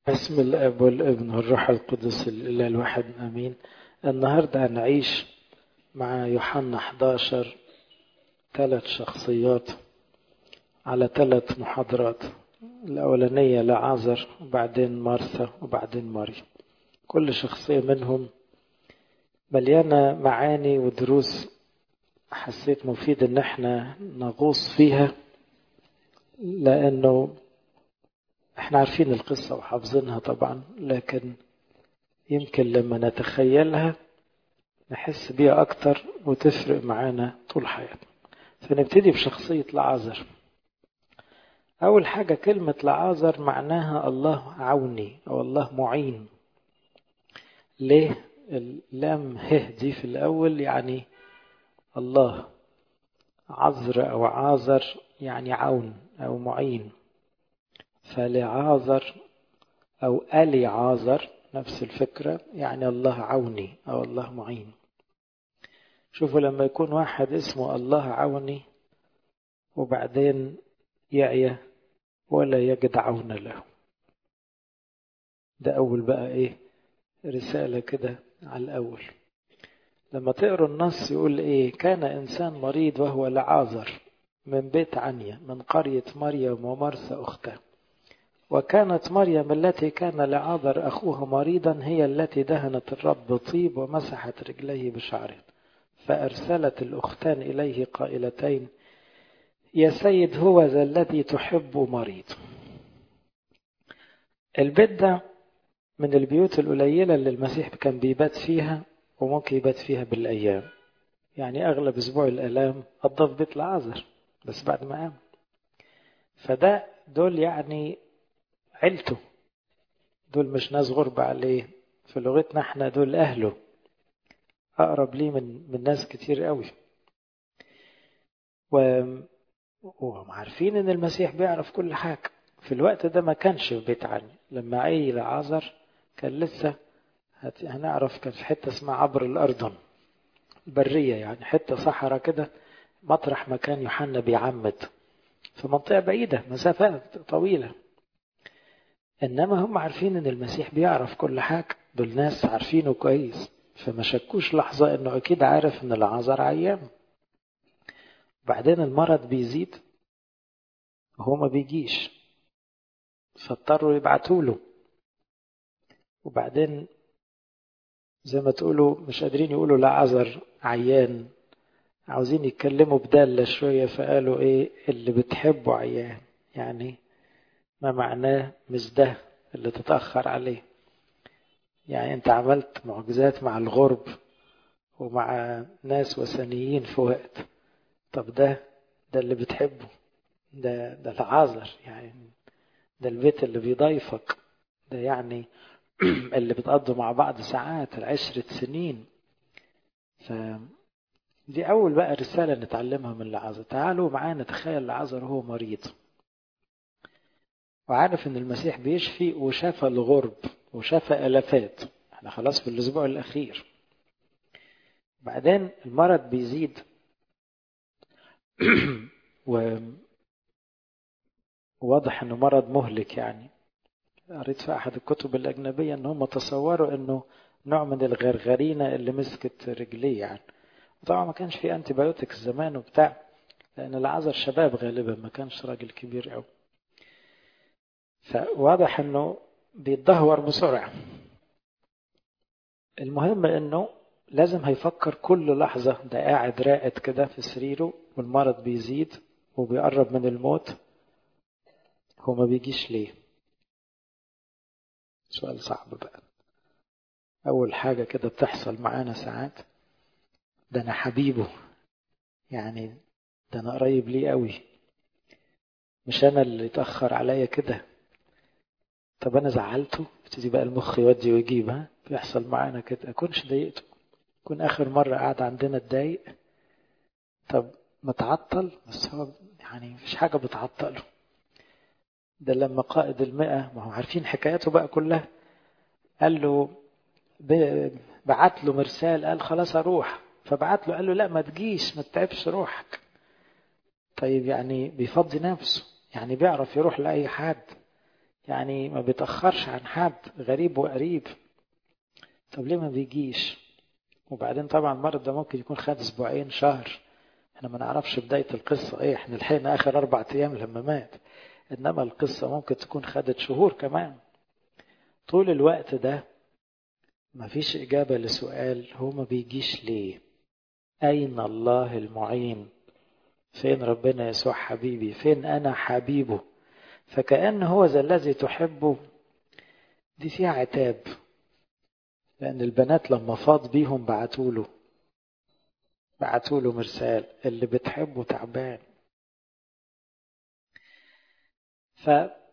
بسم الاب والابن والروح القدس الاله الواحد امين النهارده هنعيش مع يوحنا 11 ثلاث شخصيات على ثلاث محاضرات الاولانيه لعازر وبعدين مارثا وبعدين مريم كل شخصيه منهم مليانه معاني ودروس حسيت مفيد ان احنا نغوص فيها لانه احنا عارفين القصة وحافظينها طبعا لكن يمكن لما نتخيلها نحس بيها أكتر وتفرق معانا طول حياتنا فنبتدي بشخصية لعازر أول حاجة كلمة لعازر معناها الله عوني أو الله معين ليه اللام ه دي في الأول يعني الله عذر أو عازر يعني عون أو معين فلعازر أو ألي عازر نفس الفكرة يعني الله عوني أو الله معين شوفوا لما يكون واحد اسمه الله عوني وبعدين يعيا ولا يجد عون له ده أول بقى إيه رسالة كده على الأول لما تقروا النص يقول إيه كان إنسان مريض وهو لعازر من بيت عنيا من قرية مريم ومرثى أختها وكانت مريم التي كان لعاذر أخوها مريضا هي التي دهنت الرب طيب ومسحت رجليه بشعره فأرسلت الأختان إليه قائلتين يا سيد هو ذا الذي تحب مريض البيت ده من البيوت القليلة اللي المسيح كان بيبات فيها وممكن يبات فيها بالأيام يعني أغلب أسبوع الآلام قضى في بيت العازر بس بعد ما قام فده دول يعني عيلته دول مش ناس غربة عليه في لغتنا احنا دول أهله أقرب ليه من من ناس كتير قوي و وهم عارفين إن المسيح بيعرف كل حاجة في الوقت ده ما كانش في بيت عني لما عي لعازر كان لسه هنعرف كان في حتة اسمها عبر الأردن برية يعني حتة صحراء كده مطرح مكان يوحنا بيعمد في منطقة بعيدة مسافات طويلة انما هم عارفين ان المسيح بيعرف كل حاجه دول ناس عارفينه كويس فما شكوش لحظه انه اكيد عارف ان العذر عيان بعدين المرض بيزيد وهو ما بيجيش فاضطروا يبعتوا له وبعدين زي ما تقولوا مش قادرين يقولوا لعذر عيان عاوزين يتكلموا بدالة شوية فقالوا ايه اللي بتحبه عيان يعني ما معناه مش ده اللي تتأخر عليه يعني انت عملت معجزات مع الغرب ومع ناس وثنيين في وقت طب ده ده اللي بتحبه ده ده العازر يعني ده البيت اللي بيضيفك ده يعني اللي بتقضوا مع بعض ساعات عشرة سنين ف دي أول بقى رسالة نتعلمها من العازر تعالوا معانا نتخيل العازر هو مريض وعارف ان المسيح بيشفي وشفى الغرب وشفى الافات احنا خلاص في الاسبوع الاخير بعدين المرض بيزيد و واضح انه مرض مهلك يعني قريت في احد الكتب الاجنبيه ان هم تصوروا انه نوع من الغرغرينه اللي مسكت رجليه يعني طبعا ما كانش في انتي بايوتكس زمان وبتاع لان العذر شباب غالبا ما كانش راجل كبير قوي فواضح انه بيتدهور بسرعه المهم انه لازم هيفكر كل لحظه ده قاعد راقد كده في سريره والمرض بيزيد وبيقرب من الموت هو ما بيجيش ليه سؤال صعب بقى اول حاجه كده بتحصل معانا ساعات ده انا حبيبه يعني ده انا قريب ليه قوي مش انا اللي اتاخر عليا كده طب انا زعلته ابتدي بقى المخ يودي ويجيب ها بيحصل معانا كده اكونش ضايقته يكون اخر مره قاعد عندنا اتضايق طب متعطل بس هو يعني مفيش حاجه بتعطله ده لما قائد المئة ما هو عارفين حكاياته بقى كلها قال له بعت له مرسال قال خلاص اروح فبعت له قال له لا ما تجيش ما تتعبش روحك طيب يعني بيفضي نفسه يعني بيعرف يروح لأي حد يعني ما بيتأخرش عن حد غريب وقريب طب ليه ما بيجيش وبعدين طبعا المرض ده ممكن يكون خد اسبوعين شهر احنا ما نعرفش بداية القصة ايه احنا لحقنا اخر اربع ايام لما مات انما القصة ممكن تكون خدت شهور كمان طول الوقت ده مفيش اجابة لسؤال هو ما بيجيش ليه اين الله المعين فين ربنا يسوع حبيبي فين انا حبيبه فكأن هو ذا الذي تحبه دي فيها عتاب لأن البنات لما فاض بيهم بعتوا له بعتوا له مرسال اللي بتحبه تعبان ف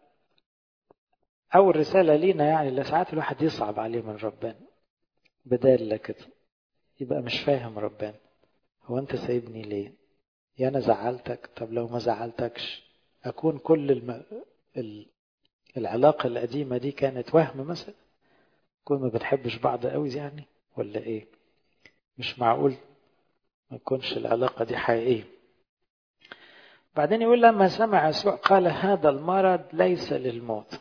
أول رسالة لينا يعني اللي ساعات الواحد يصعب عليه من ربنا بدال كده يبقى مش فاهم ربنا هو أنت سايبني ليه؟ يا أنا زعلتك طب لو ما زعلتكش أكون كل الم... ال... العلاقة القديمة دي كانت وهم مثلا كون ما بنحبش بعض قوي يعني ولا ايه مش معقول ما تكونش العلاقة دي حقيقية بعدين يقول لما سمع يسوع قال هذا المرض ليس للموت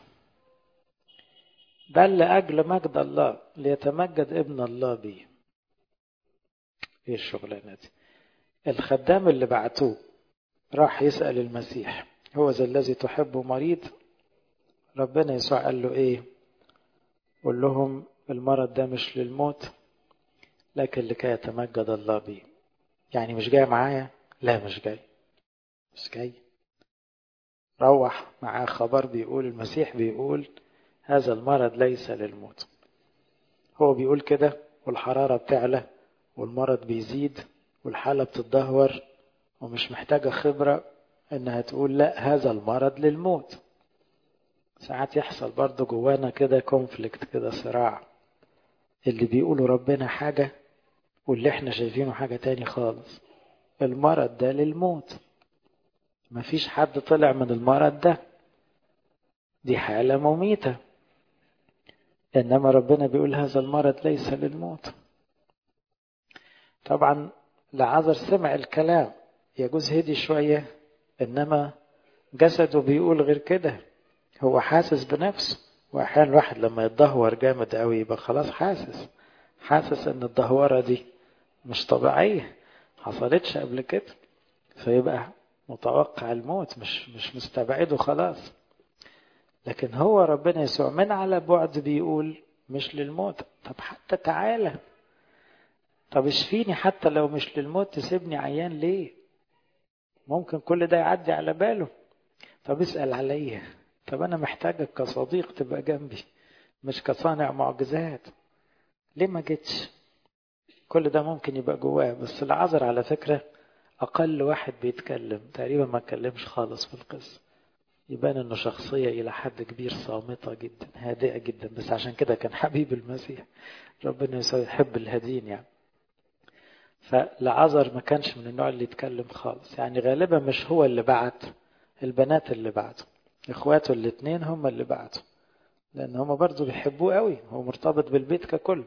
بل لأجل مجد الله ليتمجد ابن الله به ايه الشغلانة دي الخدام اللي بعتوه راح يسأل المسيح هو ذا الذي تحبه مريض ربنا يسوع قال له ايه قول لهم المرض ده مش للموت لكن لكي يتمجد الله بيه يعني مش جاي معايا لا مش جاي مش جاي روح معاه خبر بيقول المسيح بيقول هذا المرض ليس للموت هو بيقول كده والحرارة بتعلى والمرض بيزيد والحالة بتتدهور ومش محتاجة خبرة انها تقول لا هذا المرض للموت ساعات يحصل برضه جوانا كده كونفليكت كده صراع اللي بيقولوا ربنا حاجة واللي احنا شايفينه حاجة تاني خالص المرض ده للموت مفيش حد طلع من المرض ده دي حالة مميتة إنما ربنا بيقول هذا المرض ليس للموت طبعا لعذر سمع الكلام يجوز هدي شوية إنما جسده بيقول غير كده هو حاسس بنفسه واحيانا الواحد لما يتدهور جامد قوي يبقى خلاص حاسس حاسس ان الدهوره دي مش طبيعيه حصلتش قبل كده فيبقى متوقع الموت مش مش مستبعده خلاص لكن هو ربنا يسوع من على بعد بيقول مش للموت طب حتى تعالى طب اشفيني حتى لو مش للموت تسيبني عيان ليه ممكن كل ده يعدي على باله طب اسأل عليا طب أنا محتاجك كصديق تبقى جنبي مش كصانع معجزات ليه ما جيتش كل ده ممكن يبقى جواه بس العذر على فكرة أقل واحد بيتكلم تقريبا ما اتكلمش خالص في القصة يبان انه شخصية إلى حد كبير صامتة جدا هادئة جدا بس عشان كده كان حبيب المسيح ربنا يحب الهادين يعني فالعذر ما كانش من النوع اللي يتكلم خالص يعني غالبا مش هو اللي بعت البنات اللي بعته اخواته الاثنين هم اللي بعته لان هم برضه بيحبوه قوي هو مرتبط بالبيت ككل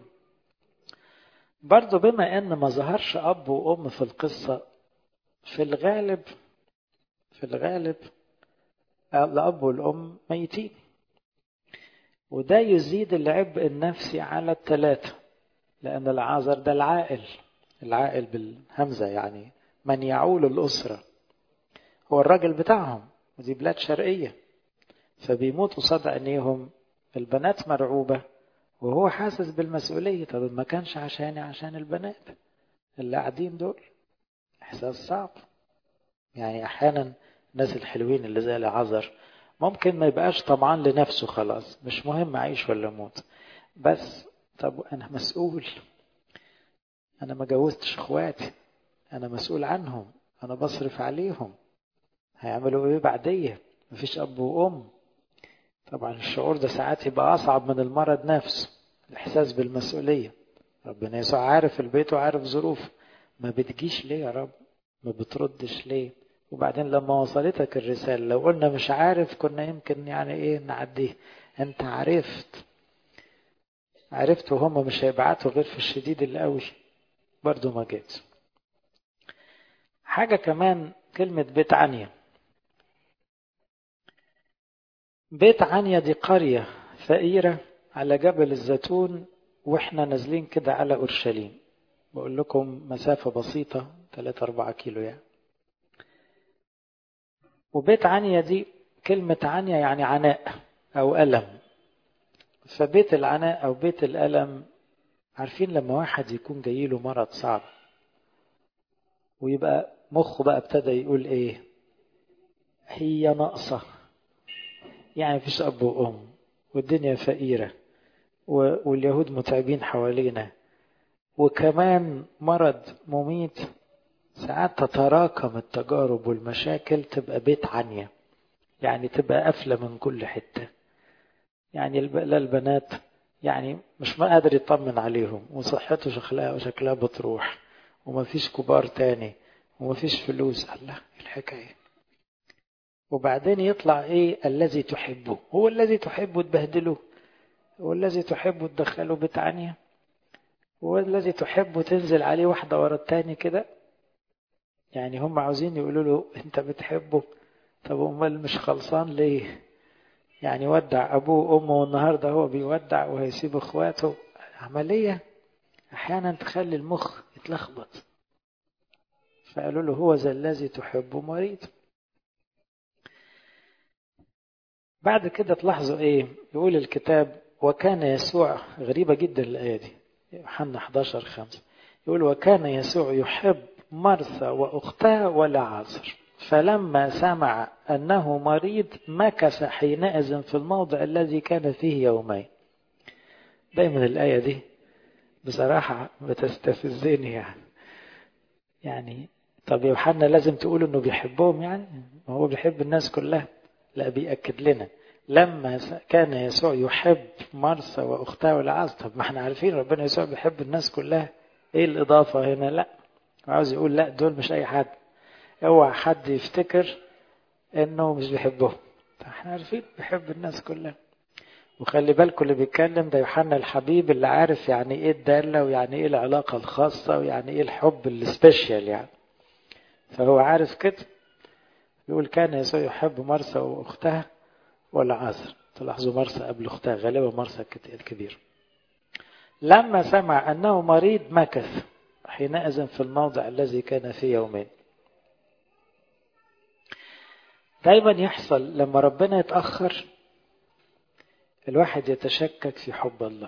برضه بما ان ما ظهرش اب وام في القصه في الغالب في الغالب الاب والام ميتين وده يزيد العبء النفسي على الثلاثه لان العازر ده العائل العائل بالهمزه يعني من يعول الاسره هو الراجل بتاعهم ودي بلاد شرقيه فبيموت قصاد عينيهم البنات مرعوبة وهو حاسس بالمسؤولية طب ما كانش عشاني عشان البنات اللي قاعدين دول إحساس صعب يعني أحيانا الناس الحلوين اللي زي العذر ممكن ما يبقاش طمعان لنفسه خلاص مش مهم أعيش ولا أموت بس طب أنا مسؤول أنا ما جوزتش إخواتي أنا مسؤول عنهم أنا بصرف عليهم هيعملوا إيه بعدية مفيش أب وأم طبعا الشعور ده ساعات يبقى أصعب من المرض نفسه الإحساس بالمسؤولية ربنا يسوع عارف البيت وعارف ظروفه ما بتجيش ليه يا رب ما بتردش ليه وبعدين لما وصلتك الرسالة لو قلنا مش عارف كنا يمكن يعني ايه نعديه انت عرفت عرفت وهم مش هيبعتوا غير في الشديد القوي برضو ما جيت حاجة كمان كلمة بيت عنيا بيت عنيا دي قرية فقيرة على جبل الزيتون واحنا نازلين كده على اورشليم بقول لكم مسافة بسيطة 3 4 كيلو يعني وبيت عنيا دي كلمة عنيا يعني عناء أو ألم فبيت العناء أو بيت الألم عارفين لما واحد يكون جايله مرض صعب ويبقى مخه بقى ابتدى يقول ايه هي ناقصة يعني مفيش أب وأم والدنيا فقيرة واليهود متعبين حوالينا وكمان مرض مميت ساعات تتراكم التجارب والمشاكل تبقى بيت عنيا يعني تبقى قافلة من كل حتة يعني لا البنات يعني مش ما قادر يطمن عليهم وصحته شكلها وشكلها بتروح ومفيش كبار تاني ومفيش فلوس الله الحكاية وبعدين يطلع ايه الذي تحبه هو الذي تحبه تبهدله هو الذي تحبه تدخله بيت عنيا هو الذي تحبه تنزل عليه واحدة ورا التاني كده يعني هم عاوزين يقولوا له انت بتحبه طب امال مش خلصان ليه يعني ودع ابوه وامه والنهارده هو بيودع وهيسيب اخواته عمليه احيانا تخلي المخ يتلخبط فقالوا له هو ذا الذي تحبه مريض بعد كده تلاحظوا ايه يقول الكتاب وكان يسوع غريبه جدا الايه دي يوحنا 11 5 يقول وكان يسوع يحب مرثا واختها ولعازر فلما سمع أنه مريض مكث حينئذ في الموضع الذي كان فيه يومين دايما الآية دي بصراحة بتستفزني يعني يعني طب يوحنا لازم تقول انه بيحبهم يعني ما هو بيحب الناس كلها لا بيأكد لنا لما كان يسوع يحب مرثا واختها والعاز طب ما احنا عارفين ربنا يسوع بيحب الناس كلها ايه الاضافه هنا لا عاوز يقول لا دول مش اي حد اوعى حد يفتكر انه مش بيحبهم احنا عارفين بيحب الناس كلها وخلي بالكم اللي بيتكلم ده يوحنا الحبيب اللي عارف يعني ايه الداله ويعني ايه العلاقه الخاصه ويعني ايه الحب السبيشال يعني فهو عارف كده يقول كان يسوع يحب مرسى واختها ولا عازر تلاحظوا مرسى قبل اختها غالبا مرسى الكبير لما سمع انه مريض مكث حينئذ في الموضع الذي كان فيه يومين دايما يحصل لما ربنا يتأخر الواحد يتشكك في حب الله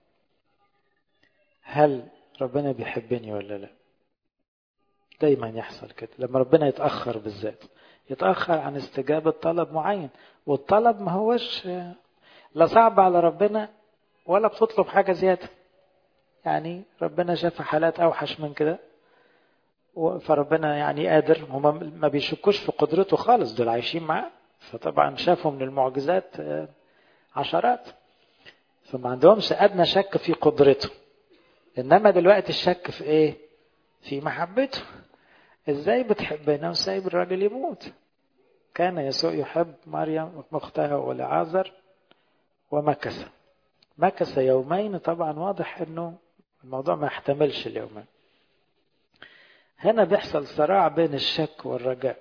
هل ربنا بيحبني ولا لا دايما يحصل كده لما ربنا يتأخر بالذات يتأخر عن استجابة طلب معين والطلب ما هوش لا صعب على ربنا ولا بتطلب حاجة زيادة يعني ربنا شاف حالات أوحش من كده فربنا يعني قادر هما ما بيشكوش في قدرته خالص دول عايشين معاه فطبعا شافوا من المعجزات عشرات فما عندهمش أدنى شك في قدرته إنما دلوقتي الشك في إيه؟ في محبته إزاي بتحبنا وسايب الراجل يموت كان يسوع يحب مريم أختها ولعازر ومكث مكث يومين طبعا واضح إنه الموضوع ما يحتملش اليومين هنا بيحصل صراع بين الشك والرجاء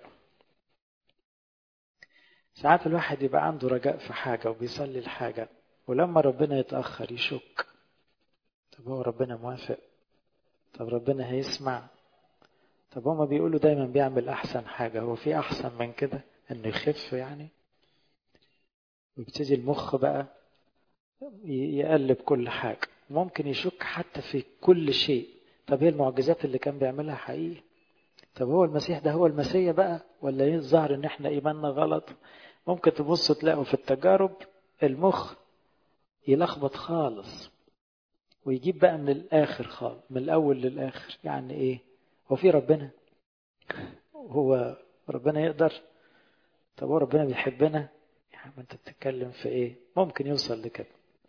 ساعات الواحد يبقى عنده رجاء في حاجة وبيصلي الحاجة ولما ربنا يتأخر يشك طب هو ربنا موافق طب ربنا هيسمع طب هما بيقولوا دايما بيعمل أحسن حاجة هو في أحسن من كده إنه يخف يعني ويبتدي المخ بقى يقلب كل حاجة ممكن يشك حتى في كل شيء طب هي المعجزات اللي كان بيعملها حقيقي طب هو المسيح ده هو المسيح بقى ولا ايه الظاهر ان احنا ايماننا غلط ممكن تبصوا تلاقوا في التجارب المخ يلخبط خالص ويجيب بقى من الاخر خالص من الاول للاخر يعني ايه هو في ربنا هو ربنا يقدر طب هو ربنا بيحبنا يعني ما انت بتتكلم في ايه ممكن يوصل لكده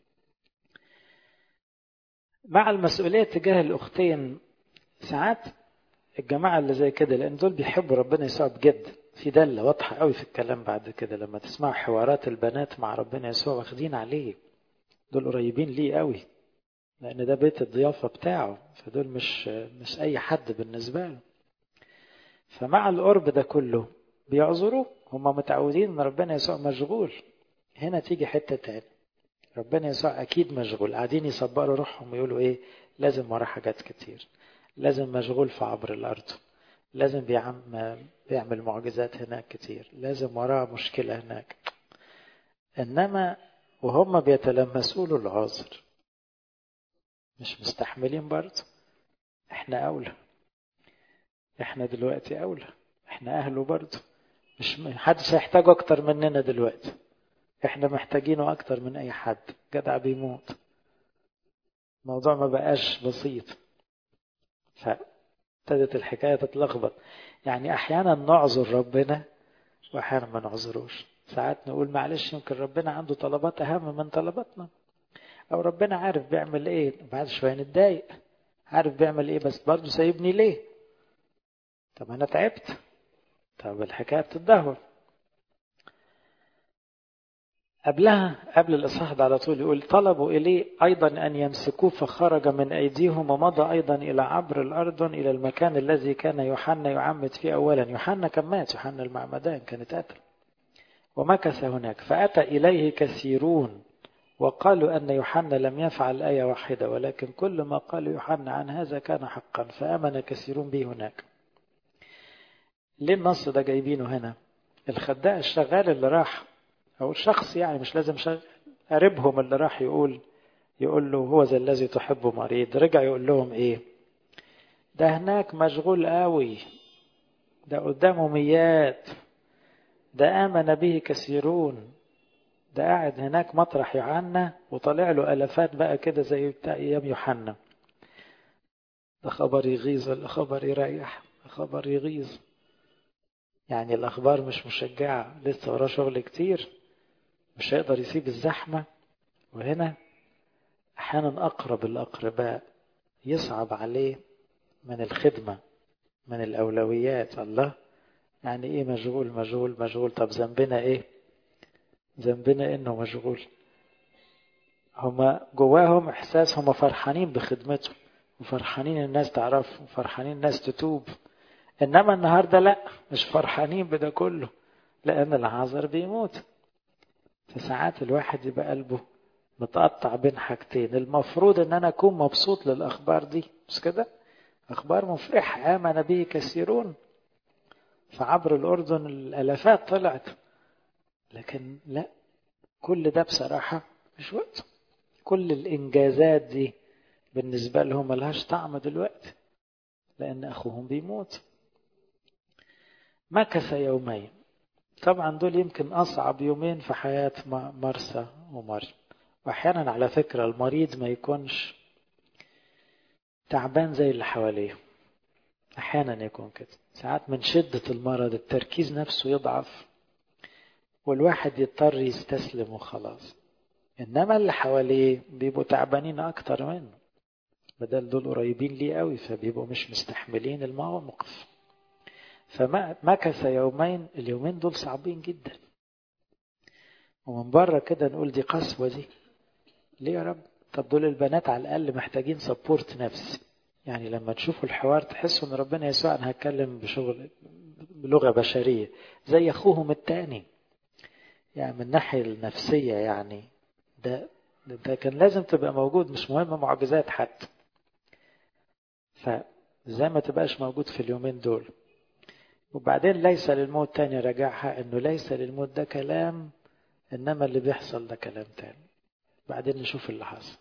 مع المسؤولية تجاه الأختين ساعات الجماعة اللي زي كده لأن دول بيحبوا ربنا يسوع بجد في دالة واضحة قوي في الكلام بعد كده لما تسمعوا حوارات البنات مع ربنا يسوع واخدين عليه دول قريبين ليه قوي لأن ده بيت الضيافة بتاعه فدول مش مش أي حد بالنسبة له فمع القرب ده كله بيعذروه هم متعودين ان ربنا يسوع مشغول هنا تيجي حتة تاني ربنا يسوع أكيد مشغول قاعدين يصبروا روحهم ويقولوا إيه لازم وراه حاجات كتير لازم مشغول في عبر الأرض لازم بيعمل معجزات هناك كتير لازم وراه مشكلة هناك إنما وهم بيتلمسوا له العذر مش مستحملين برضه احنا أولى احنا دلوقتي أولى احنا أهله برضه مش محدش هيحتاجه أكتر مننا دلوقتي احنا محتاجينه أكتر من أي حد جدع بيموت الموضوع ما بقاش بسيط فابتدت الحكاية تتلخبط يعني أحيانا نعذر ربنا وأحيانا ما نعذروش ساعات نقول معلش يمكن ربنا عنده طلبات أهم من طلباتنا أو ربنا عارف بيعمل إيه بعد شوية نتضايق عارف بيعمل إيه بس برضه سايبني ليه طب أنا تعبت طب الحكاية بتتدهور قبلها قبل الإصحاح ده على طول يقول طلبوا إليه أيضا أن يمسكوه فخرج من أيديهم ومضى أيضا إلى عبر الأردن إلى المكان الذي كان يوحنا يعمد فيه أولا يوحنا كان مات يوحنا المعمدان كان اتقتل ومكث هناك فأتى إليه كثيرون وقالوا أن يوحنا لم يفعل آية واحدة ولكن كل ما قال يوحنا عن هذا كان حقا فآمن كثيرون به هناك ليه النص ده جايبينه هنا الخداع الشغال اللي راح أو الشخص يعني مش لازم شغال قريبهم اللي راح يقول يقول له هو ذا الذي تحبه مريض رجع يقول لهم ايه ده هناك مشغول قوي ده قدامه ميات ده آمن به كثيرون ده قاعد هناك مطرح يوحنا وطالع له ألفات بقى كده زي بتاع أيام يوحنا ده خبر يغيظ ولا خبر يريح خبر يغيظ يعني الأخبار مش مشجعة لسه وراه شغل كتير مش هيقدر يسيب الزحمة وهنا أحيانا أقرب الأقرباء يصعب عليه من الخدمة من الأولويات الله يعني إيه مشغول مشغول مشغول طب ذنبنا إيه ذنبنا إنه مشغول هما جواهم إحساس هما فرحانين بخدمته وفرحانين الناس تعرف وفرحانين الناس تتوب إنما النهاردة لا مش فرحانين بده كله لأن العذر بيموت فساعات الواحد يبقى قلبه متقطع بين حاجتين المفروض ان انا اكون مبسوط للاخبار دي مش كده اخبار مفرحه امن به كثيرون فعبر الاردن الالافات طلعت لكن لا كل ده بصراحه مش وقت كل الانجازات دي بالنسبه لهم ملهاش طعم دلوقتي لان اخوهم بيموت مكث يومين طبعا دول يمكن اصعب يومين في حياه مرسى ومريم واحيانا على فكره المريض ما يكونش تعبان زي اللي حواليه احيانا يكون كده ساعات من شده المرض التركيز نفسه يضعف والواحد يضطر يستسلم وخلاص انما اللي حواليه بيبقوا تعبانين اكتر منه بدل دول قريبين ليه قوي فبيبقوا مش مستحملين الموقف فمكث يومين اليومين دول صعبين جدا ومن بره كده نقول دي قسوة دي ليه يا رب طب دول البنات على الأقل محتاجين سبورت نفسي يعني لما تشوفوا الحوار تحسوا ان ربنا يسوع انا هتكلم بشغل بلغة بشرية زي اخوهم التاني يعني من الناحية النفسية يعني ده ده كان لازم تبقى موجود مش مهم معجزات حتى فزي ما تبقاش موجود في اليومين دول وبعدين ليس للموت تاني رجعها انه ليس للموت ده كلام انما اللي بيحصل ده كلام تاني بعدين نشوف اللي حصل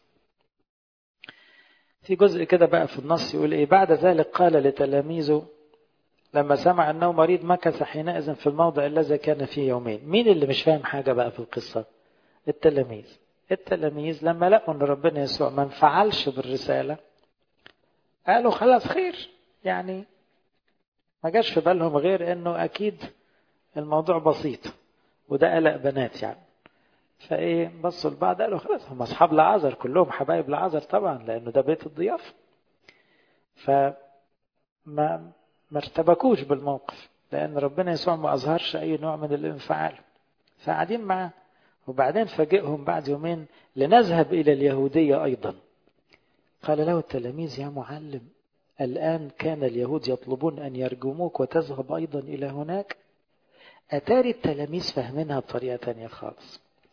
في جزء كده بقى في النص يقول ايه بعد ذلك قال لتلاميذه لما سمع انه مريض مكث حينئذ في الموضع الذي كان فيه يومين مين اللي مش فاهم حاجه بقى في القصه التلاميذ التلاميذ لما لقوا ان ربنا يسوع ما انفعلش بالرساله قالوا خلاص خير يعني ما جاش في بالهم غير انه اكيد الموضوع بسيط وده قلق بنات يعني فايه بصوا لبعض قالوا خلاص هم اصحاب لعازر كلهم حبايب لعازر طبعا لانه ده بيت الضيافه فما ما ارتبكوش بالموقف لان ربنا يسوع ما اظهرش اي نوع من الانفعال فقاعدين معاه وبعدين فاجئهم بعد يومين لنذهب الى اليهوديه ايضا قال له التلاميذ يا معلم الآن كان اليهود يطلبون أن يرجموك وتذهب أيضا إلى هناك أتاري التلاميذ فاهمينها بطريقة تانية خالص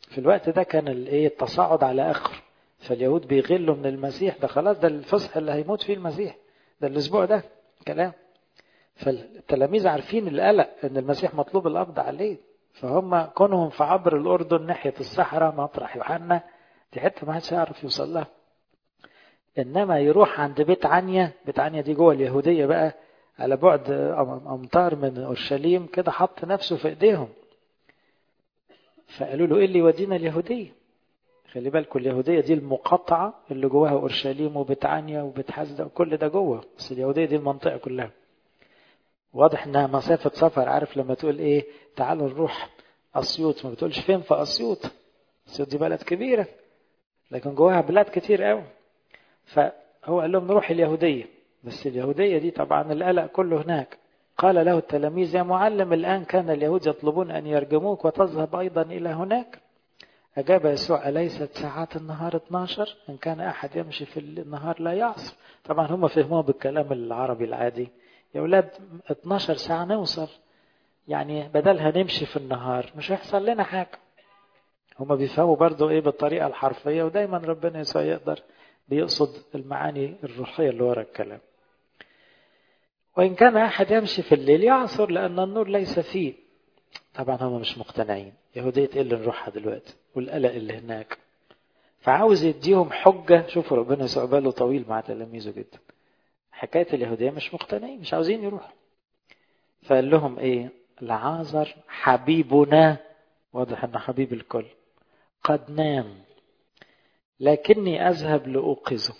في الوقت ده كان الايه التصاعد على اخره فاليهود بيغلوا من المسيح ده خلاص ده الفصح اللي هيموت فيه المسيح ده الاسبوع ده كلام فالتلاميذ عارفين القلق ان المسيح مطلوب القبض عليه فهم كونهم في عبر الاردن ناحيه الصحراء مطرح يوحنا دي حته ما حدش يعرف يوصل لها انما يروح عند بيت عنيا بيت عنيا دي جوه اليهوديه بقى على بعد امتار من اورشليم كده حط نفسه في ايديهم فقالوا له ايه اللي يودينا اليهوديه خلي بالكم اليهوديه دي المقاطعه اللي جواها اورشليم وبيت عنيا وبيت حزده وكل ده جوه بس اليهوديه دي المنطقه كلها واضح انها مسافه سفر عارف لما تقول ايه تعالوا نروح اسيوط ما بتقولش فين في اسيوط اسيوط دي بلد كبيره لكن جواها بلاد كتير قوي فهو قال لهم نروح اليهوديه بس اليهوديه دي طبعا القلق كله هناك قال له التلاميذ يا معلم الان كان اليهود يطلبون ان يرجموك وتذهب ايضا الى هناك أجاب يسوع أليست ساعات النهار 12 إن كان أحد يمشي في النهار لا يعصر طبعا هم فهموها بالكلام العربي العادي يا أولاد 12 ساعة نوصل يعني بدلها نمشي في النهار مش هيحصل لنا حاجة هم بيفهموا برضو إيه بالطريقة الحرفية ودايما ربنا يسوع يقدر بيقصد المعاني الروحية اللي ورا الكلام وإن كان أحد يمشي في الليل يعصر لأن النور ليس فيه طبعا هم مش مقتنعين يهودية ايه اللي نروحها دلوقتي والقلق اللي هناك فعاوز يديهم حجة شوفوا ربنا يسوع باله طويل مع تلاميذه جدا حكاية اليهودية مش مقتنعين مش عاوزين يروحوا فقال لهم ايه لعازر حبيبنا واضح انه حبيب الكل قد نام لكني اذهب لاوقظه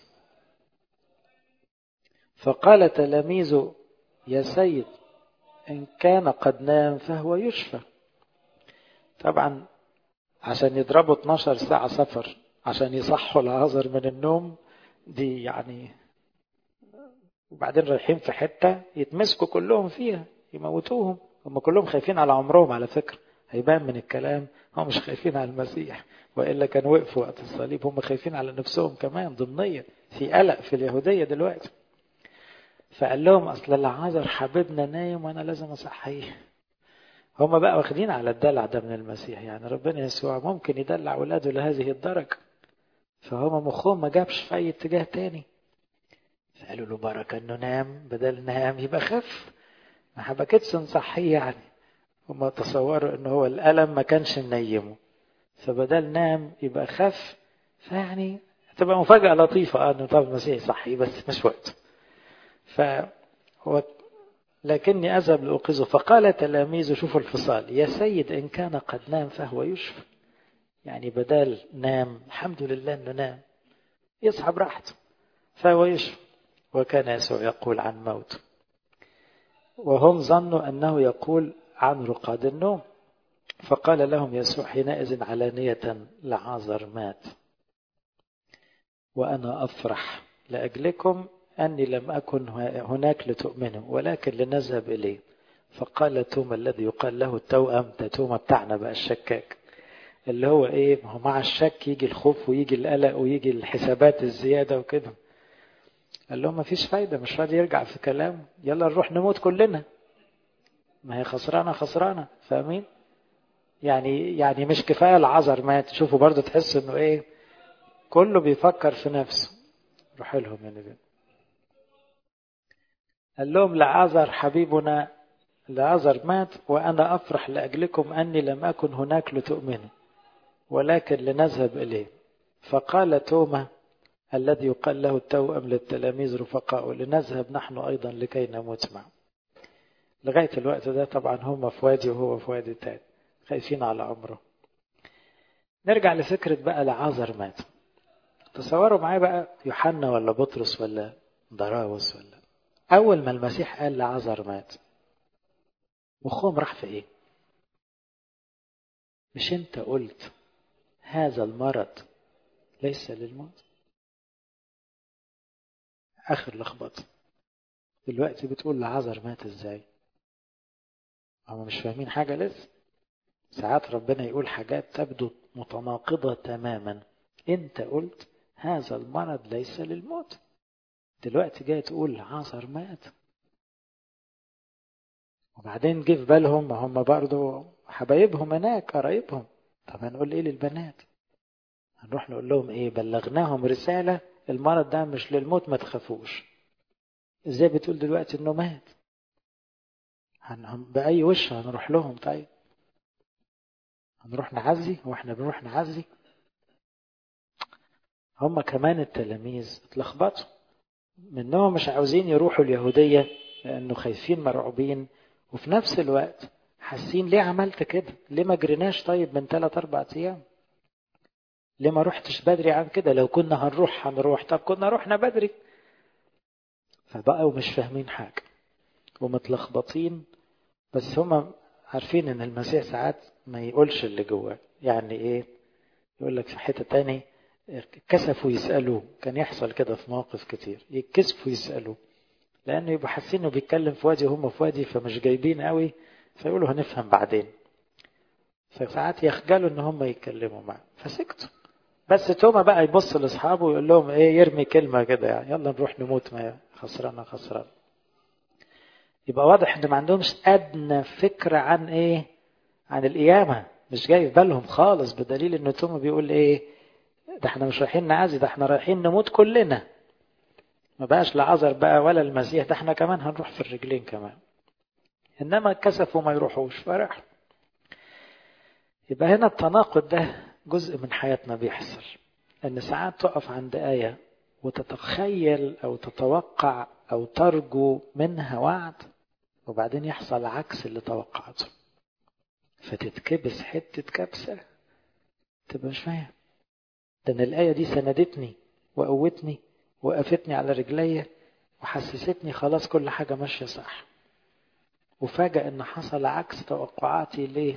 فقال تلاميذه يا سيد إن كان قد نام فهو يشفى طبعا عشان يضربوا 12 ساعة سفر عشان يصحوا العذر من النوم دي يعني وبعدين رايحين في حتة يتمسكوا كلهم فيها يموتوهم هم كلهم خايفين على عمرهم على فكرة هيبان من الكلام هم مش خايفين على المسيح وإلا كان وقفوا وقت الصليب هم خايفين على نفسهم كمان ضمنيا في قلق في اليهودية دلوقتي فقال لهم اصل العازر حبيبنا نايم وانا لازم اصحيه هم بقى واخدين على الدلع ده من المسيح يعني ربنا يسوع ممكن يدلع ولاده لهذه الدرجه فهم مخهم ما جابش في اي اتجاه تاني فقالوا له بركه انه نام بدل نام يبقى خف ما حبكتش نصحيه يعني هم تصوروا ان هو الالم ما كانش منيمه فبدل نام يبقى خف فيعني تبقى مفاجاه لطيفه اه انه طب المسيح يصحيه بس مش وقته فهو لكني أذهب لأوقظه فقال تلاميذه شوفوا الفصال يا سيد إن كان قد نام فهو يشفى يعني بدال نام الحمد لله أنه نام يصحى براحته فهو يشفى وكان يسوع يقول عن موت وهم ظنوا أنه يقول عن رقاد النوم فقال لهم يسوع حينئذ علانية لعازر مات وأنا أفرح لأجلكم أني لم أكن هناك لتؤمنوا ولكن لنذهب إليه فقال توما الذي يقال له التوأم ده توما بتاعنا بقى الشكاك اللي هو ايه ما هو مع الشك يجي الخوف ويجي القلق ويجي الحسابات الزياده وكده قال لهم ما فيش فايده مش راضي يرجع في كلام يلا نروح نموت كلنا ما هي خسرانه خسرانه فاهمين يعني يعني مش كفايه العذر مات شوفوا برضه تحس انه ايه كله بيفكر في نفسه روح لهم يعني ده. قال لهم لعازر حبيبنا لعازر مات وأنا أفرح لأجلكم أني لم أكن هناك لتؤمنوا ولكن لنذهب إليه فقال توما الذي يقال له التوأم للتلاميذ رفقاء لنذهب نحن أيضا لكي نموت معه لغاية الوقت ده طبعا هم في وادي وهو في وادي تاني خايفين على عمره نرجع لفكرة بقى لعازر مات تصوروا معايا بقى يوحنا ولا بطرس ولا ضراوس ولا أول ما المسيح قال لعازر مات مخهم راح في إيه؟ مش أنت قلت هذا المرض ليس للموت آخر لخبطة دلوقتي بتقول لعازر مات إزاي؟ هم مش فاهمين حاجة لسه ساعات ربنا يقول حاجات تبدو متناقضة تماما أنت قلت هذا المرض ليس للموت دلوقتي جاي تقول عاصر مات وبعدين جه في بالهم ما هم برضه حبايبهم هناك قرايبهم طب هنقول ايه للبنات هنروح نقول لهم ايه بلغناهم رسالة المرض ده مش للموت ما تخافوش ازاي بتقول دلوقتي انه مات هن... بأي وش هنروح لهم طيب هنروح نعزي هو احنا بنروح نعزي هم كمان التلاميذ اتلخبطوا منهم مش عاوزين يروحوا اليهودية لأنه خايفين مرعوبين وفي نفس الوقت حاسين ليه عملت كده ليه ما جريناش طيب من ثلاث أربع أيام ليه ما رحتش بدري عن كده لو كنا هنروح هنروح طب كنا رحنا بدري فبقوا مش فاهمين حاجة ومتلخبطين بس هم عارفين ان المسيح ساعات ما يقولش اللي جواه يعني ايه يقول لك في حته تاني كسفوا يسالوه كان يحصل كده في مواقف كتير يتكسفوا يسالوه لانه يبقوا حاسين انه بيتكلم في وادي وهم في وادي فمش جايبين قوي فيقولوا هنفهم بعدين فساعات يخجلوا ان هم يتكلموا معه فسكتوا بس توما بقى يبص لاصحابه ويقول لهم ايه يرمي كلمه كده يعني يلا نروح نموت ما خسرانه خسران يبقى واضح ان ما عندهمش ادنى فكره عن ايه عن القيامه مش جاي في بالهم خالص بدليل ان توما بيقول ايه ده احنا مش رايحين نعزي ده احنا رايحين نموت كلنا ما بقاش لعذر بقى ولا المسيح ده احنا كمان هنروح في الرجلين كمان انما كسفوا ما يروحوش فرح يبقى هنا التناقض ده جزء من حياتنا بيحصل ان ساعات تقف عند ايه وتتخيل او تتوقع او ترجو منها وعد وبعدين يحصل عكس اللي توقعته فتتكبس حته كبسه تبقى مش فاهم ده ان الايه دي سندتني وقوتني وقفتني على رجليا وحسستني خلاص كل حاجه ماشيه صح وفاجأ ان حصل عكس توقعاتي ليه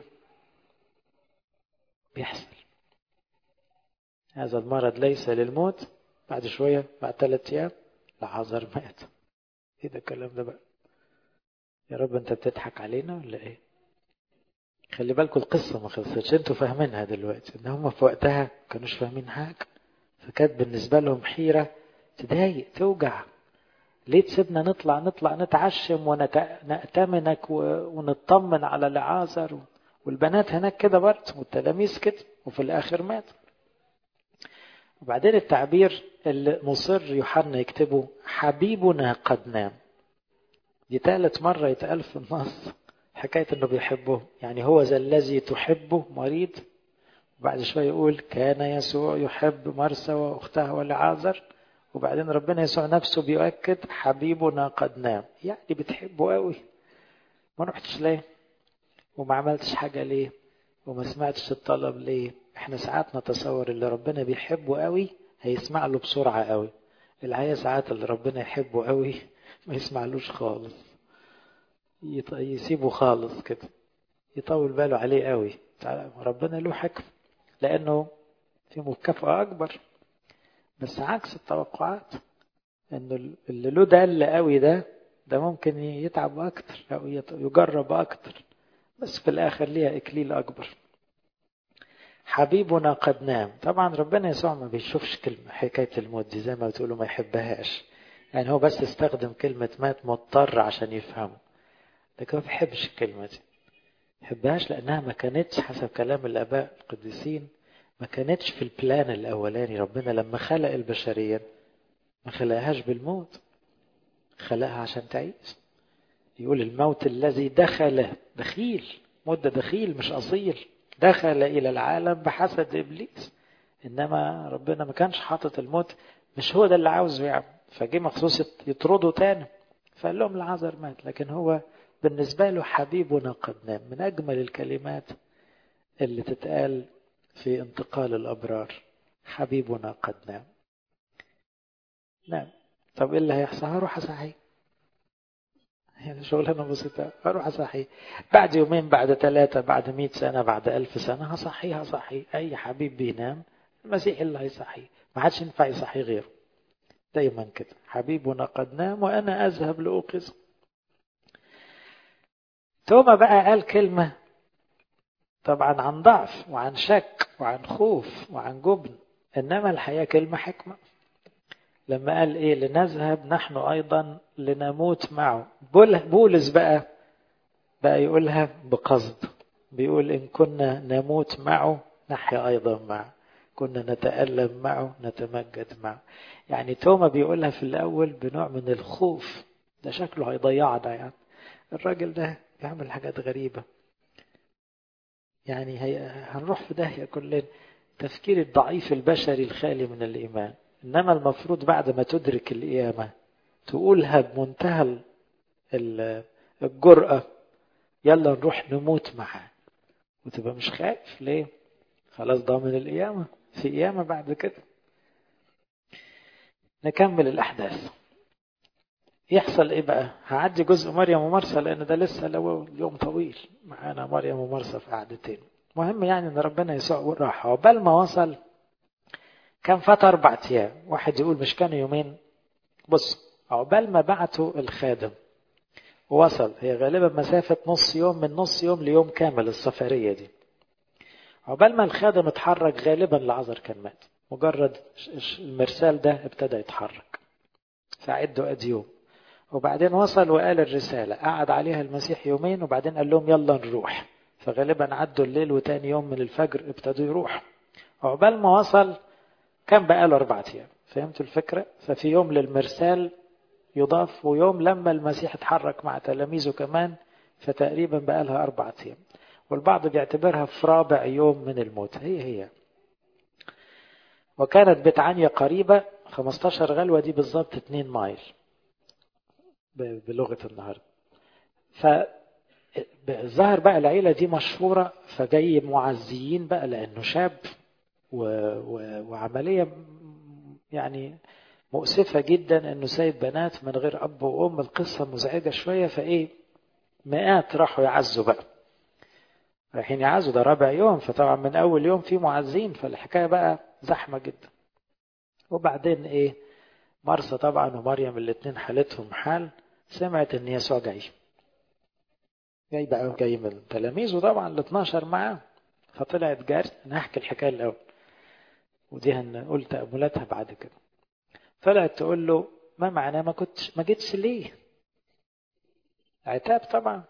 بيحصل هذا المرض ليس للموت بعد شوية بعد ثلاثة أيام لعازر مات ايه ده الكلام ده بقى يا رب انت بتضحك علينا ولا ايه خلي بالكم القصة ما خلصتش انتوا فاهمينها دلوقتي ان هم في وقتها كانوش فاهمين حاجة فكانت بالنسبة لهم حيرة تضايق توجع ليه تسيبنا نطلع نطلع نتعشم ونأتمنك ونطمن على لعازر والبنات هناك كده برضه والتلاميذ كده وفي الآخر مات وبعدين التعبير اللي مصر يوحنا يكتبه حبيبنا قد نام دي ثالث مرة يتقال في النص حكاية انه بيحبه يعني هو ذا الذي تحبه مريض وبعد شوية يقول كان يسوع يحب مرسى واختها ولعازر وبعدين ربنا يسوع نفسه بيؤكد حبيبنا قد نام يعني بتحبه قوي ما رحتش ليه وما عملتش حاجة ليه وما سمعتش الطلب ليه احنا ساعات نتصور اللي ربنا بيحبه قوي هيسمع له بسرعة قوي الحقيقة ساعات اللي ربنا يحبه قوي ما يسمعلوش خالص يسيبه خالص كده يطول باله عليه قوي ربنا له حكم لأنه في مكافأة أكبر بس عكس التوقعات انه اللي له دل قوي ده ده ممكن يتعب اكتر او يجرب اكتر بس في الاخر ليها اكليل اكبر حبيبنا قد نام طبعا ربنا يسوع ما بيشوفش كلمة حكاية الموت دي زي ما بتقولوا ما يحبهاش يعني هو بس استخدم كلمة مات مضطر عشان يفهمه لكن ما بيحبش الكلمة دي ما يحبهاش لأنها ما كانتش حسب كلام الآباء القديسين ما كانتش في البلان الأولاني ربنا لما خلق البشرية ما خلقهاش بالموت خلقها عشان تعيش يقول الموت الذي دخل دخيل موت ده دخيل مش أصيل دخل إلى العالم بحسد إبليس إنما ربنا ما كانش حاطط الموت مش هو ده اللي عاوزه يعني فجه مخصوص يطرده تاني فقال لهم العذر مات لكن هو بالنسبة له حبيبنا قد نام من أجمل الكلمات اللي تتقال في انتقال الأبرار حبيبنا قد نام نعم طب إيه اللي هيحصل هروح أصحيه يعني شغلانة بسيطة هروح أصحيه بعد يومين بعد ثلاثة بعد مئة سنة بعد ألف سنة هصحيه هصحيه أي حبيب بينام المسيح اللي هيصحيه ما حدش ينفع يصحي غيره دايما كده حبيبنا قد نام وأنا أذهب لأوقظ توما بقى قال كلمة طبعا عن ضعف وعن شك وعن خوف وعن جبن إنما الحياة كلمة حكمة لما قال إيه لنذهب نحن أيضا لنموت معه بولس بقى بقى يقولها بقصد بيقول إن كنا نموت معه نحيا أيضا معه كنا نتألم معه نتمجد معه يعني توما بيقولها في الأول بنوع من الخوف ده شكله هيضيعنا يعني الراجل ده بيعمل حاجات غريبة يعني هي هنروح في داهية كلنا تفكير الضعيف البشري الخالي من الإيمان إنما المفروض بعد ما تدرك القيامة تقولها بمنتهى الجرأة يلا نروح نموت معاه وتبقى مش خايف ليه خلاص ضامن القيامة في قيامة بعد كده نكمل الأحداث يحصل ايه بقى هعدي جزء مريم ومرسى لان ده لسه لو يوم طويل معانا مريم ومرسى في قعدتين مهم يعني ان ربنا يسوع راح عقبال ما وصل كان فات اربع ايام واحد يقول مش كانوا يومين بص عقبال ما بعتوا الخادم ووصل هي غالبا مسافة نص يوم من نص يوم ليوم كامل السفرية دي عقبال ما الخادم اتحرك غالبا العذر كان مات مجرد المرسال ده ابتدى يتحرك فعدوا ادي يوم وبعدين وصل وقال الرسالة قعد عليها المسيح يومين وبعدين قال لهم يلا نروح فغالبا عدوا الليل وتاني يوم من الفجر ابتدوا يروحوا عقبال ما وصل كان بقاله أربعة أيام فهمتوا الفكرة؟ ففي يوم للمرسال يضاف ويوم لما المسيح اتحرك مع تلاميذه كمان فتقريبا بقى لها أربعة أيام والبعض بيعتبرها في رابع يوم من الموت هي هي وكانت بتعنيا قريبة 15 غلوة دي بالظبط 2 مايل بلغة النهاردة فظهر بقى العيلة دي مشهورة فجاي معزيين بقى لأنه شاب و... و... وعملية يعني مؤسفة جدا انه سايب بنات من غير اب وام القصة مزعجة شوية فايه مئات راحوا يعزوا بقى رايحين يعزوا ده رابع يوم فطبعا من اول يوم في معزين فالحكاية بقى زحمة جدا وبعدين ايه مرسى طبعا ومريم الاتنين حالتهم حال سمعت ان يسوع جاي جاي بقى جاي من تلاميذه طبعا ال 12 معاه فطلعت جاري انا هحكي الحكايه الاول ودي هنقول تأملاتها بعد كده طلعت تقول له ما معناه ما كنتش ما جيتش ليه عتاب طبعا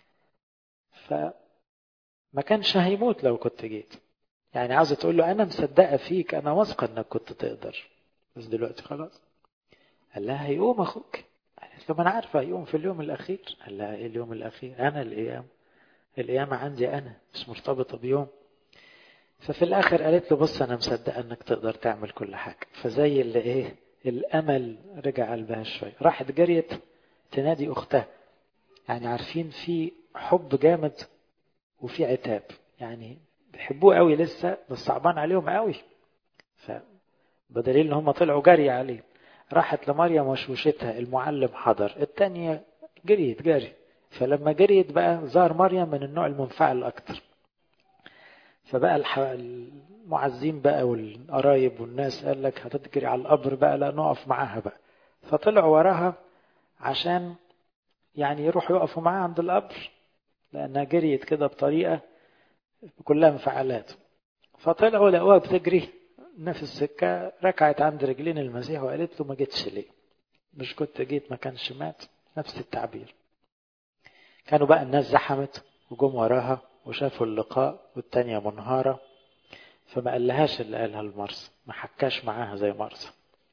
فما كانش هيموت لو كنت جيت يعني عاوزه تقول له انا مصدقه فيك انا واثقه انك كنت تقدر بس دلوقتي خلاص قال لها هيقوم اخوك قالت له ما انا عارفه هيقوم في اليوم الاخير قال لها ايه اليوم الاخير انا القيام القيامه عندي انا مش مرتبطه بيوم ففي الاخر قالت له بص انا مصدقه انك تقدر تعمل كل حاجه فزي اللي ايه الامل رجع قلبها شويه راحت جريت تنادي اختها يعني عارفين في حب جامد وفي عتاب يعني بيحبوه قوي لسه بس صعبان عليهم قوي فبدليل ان هم طلعوا جري عليه راحت لمريم وشوشتها المعلم حضر التانية جريت جري فلما جريت بقى ظهر مريم من النوع المنفعل اكتر فبقى المعزين بقى والقرايب والناس قال لك هتجري على القبر بقى لا نقف معاها بقى فطلعوا وراها عشان يعني يروحوا يقفوا معاها عند القبر لانها جريت كده بطريقه كلها انفعالات فطلعوا لقوها بتجري في السكة ركعت عند رجلين المسيح وقالت له ما جيتش ليه مش كنت جيت ما كانش مات نفس التعبير كانوا بقى الناس زحمت وجم وراها وشافوا اللقاء والتانية منهارة فما قالهاش اللي قالها المرسى ما حكاش معاها زي مرسى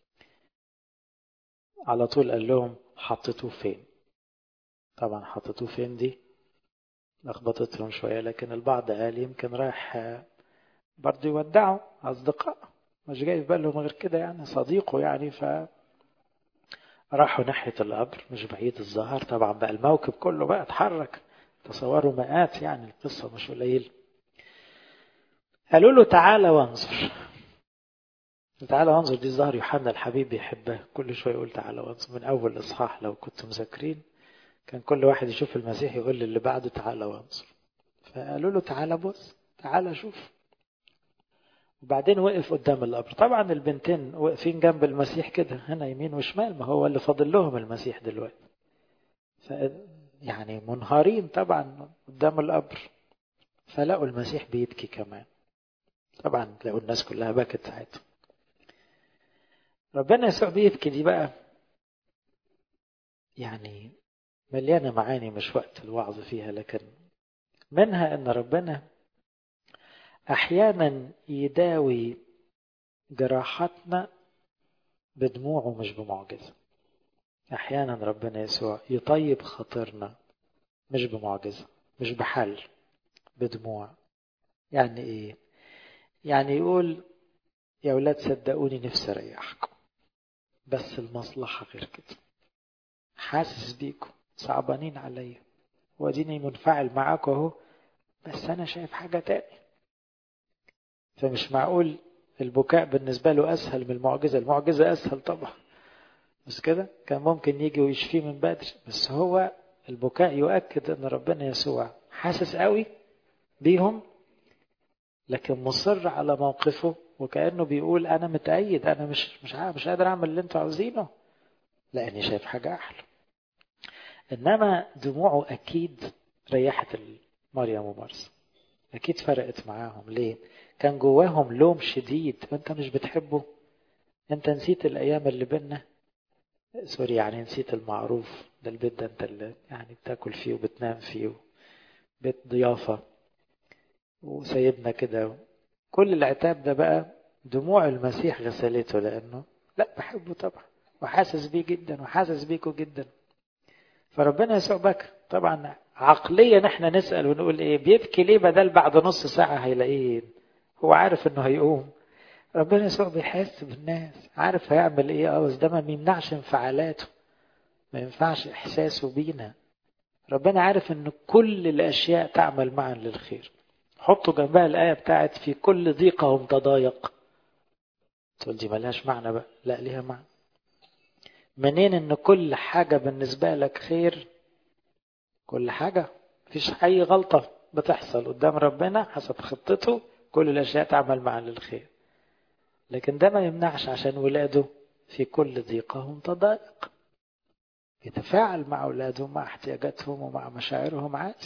على طول قال لهم حطيتوه فين طبعا حطيتوه فين دي لخبطتهم شوية لكن البعض قال يمكن رايح برضه يودعوا أصدقاء مش جاي في بالهم غير كده يعني صديقه يعني ف راحوا ناحية القبر مش بعيد الظهر طبعا بقى الموكب كله بقى اتحرك تصوروا مئات يعني القصة مش قليل قالوا له تعالى وانظر تعالى وانظر دي الظهر يوحنا الحبيب بيحبها كل شوية يقول تعالى وانظر من أول إصحاح لو كنتم مذاكرين كان كل واحد يشوف المسيح يقول للي بعده تعالى وانظر فقالوا له تعالى بص تعالى شوف وبعدين وقف قدام القبر طبعا البنتين واقفين جنب المسيح كده هنا يمين وشمال ما هو اللي فاضل لهم المسيح دلوقتي ف يعني منهارين طبعا قدام القبر فلقوا المسيح بيبكي كمان طبعا لقوا الناس كلها بكت ساعتها ربنا يسوع بيبكي دي بقى يعني مليانة معاني مش وقت الوعظ فيها لكن منها ان ربنا أحيانا يداوي جراحاتنا بدموعه مش بمعجزة أحيانا ربنا يسوع يطيب خاطرنا مش بمعجزة مش بحل بدموع يعني إيه يعني يقول يا ولاد صدقوني نفسي أريحكم بس المصلحة غير كده حاسس بيكم صعبانين عليا واديني منفعل معاكم اهو بس انا شايف حاجة تاني فمش معقول البكاء بالنسبة له اسهل من المعجزة المعجزة اسهل طبعا بس كده كان ممكن يجي ويشفيه من بدري بس هو البكاء يؤكد ان ربنا يسوع حاسس قوي بيهم لكن مصر على موقفه وكأنه بيقول انا متأيد انا مش مش مش قادر اعمل اللي انتوا عاوزينه لاني شايف حاجة احلى انما دموعه اكيد ريحت مريم ومرسى اكيد فرقت معاهم ليه كان جواهم لوم شديد انت مش بتحبه انت نسيت الايام اللي بينا سوري يعني نسيت المعروف ده البيت ده انت اللي يعني بتاكل فيه وبتنام فيه بيت ضيافة وسيبنا كده كل العتاب ده بقى دموع المسيح غسلته لانه لا بحبه طبعا وحاسس بيه جدا وحاسس بيكوا جدا فربنا يسوع بكى طبعا عقليا احنا نسال ونقول ايه بيبكي ليه بدل بعد نص ساعه هيلاقيه هو عارف انه هيقوم ربنا يسوع بيحس بالناس عارف هيعمل ايه اه بس ده ما بيمنعش انفعالاته ما ينفعش احساسه بينا ربنا عارف ان كل الاشياء تعمل معا للخير حطوا جنبها الايه بتاعت في كل ضيقهم تضايق تقول دي ملهاش معنى بقى لا ليها معنى منين ان كل حاجة بالنسبة لك خير كل حاجة مفيش اي غلطة بتحصل قدام ربنا حسب خطته كل الاشياء تعمل معا للخير لكن ده ما يمنعش عشان ولاده في كل ضيقهم تضايق يتفاعل مع اولادهم مع احتياجاتهم ومع مشاعرهم عادي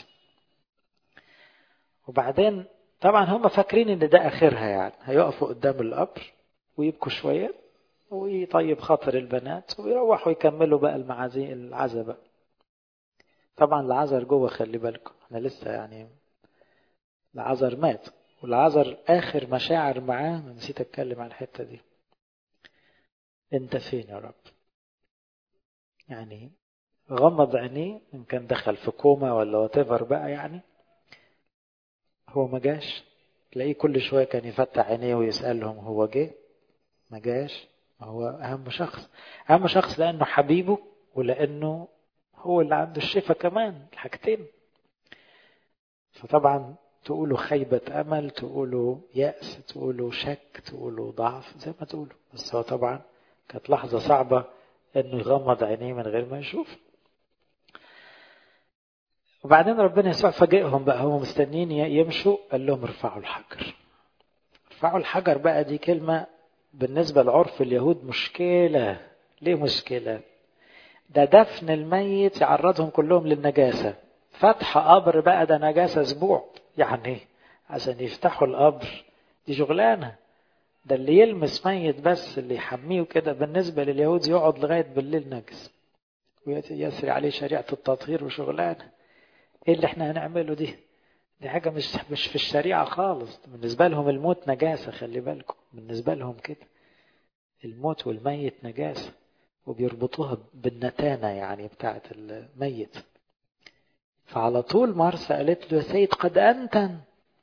وبعدين طبعا هم فاكرين ان ده اخرها يعني هيقفوا قدام القبر ويبكوا شويه ويطيب خاطر البنات ويروحوا يكملوا بقى المعازي العزا بقى طبعا العذر جوه خلي بالكم احنا لسه يعني العذر مات والعذر اخر مشاعر معاه نسيت اتكلم عن الحته دي انت فين يا رب يعني غمض عينيه ان كان دخل في كوما ولا واتيفر بقى يعني هو ما جاش تلاقيه كل شويه كان يفتح عينيه ويسالهم هو جه ما جاش هو أهم شخص أهم شخص لأنه حبيبه ولأنه هو اللي عنده الشفاء كمان الحاجتين فطبعا تقولوا خيبة أمل تقولوا يأس تقولوا شك تقولوا ضعف زي ما تقولوا بس هو طبعا كانت لحظة صعبة إنه يغمض عينيه من غير ما يشوف وبعدين ربنا يسوع فاجئهم بقى هم مستنيين يمشوا قال لهم ارفعوا الحجر ارفعوا الحجر بقى دي كلمة بالنسبة لعرف اليهود مشكلة ليه مشكلة ده دفن الميت يعرضهم كلهم للنجاسة فتح قبر بقى ده نجاسة اسبوع يعني عشان يفتحوا القبر دي شغلانة ده اللي يلمس ميت بس اللي يحميه كده بالنسبة لليهود يقعد لغاية بالليل نجس ويسري عليه شريعة التطهير وشغلانة ايه اللي احنا هنعمله دي دي حاجة مش مش في الشريعة خالص بالنسبة لهم الموت نجاسة خلي بالكم بالنسبة لهم كده الموت والميت نجاسة وبيربطوها بالنتانة يعني بتاعة الميت فعلى طول مرسى قالت له يا سيد قد أنتن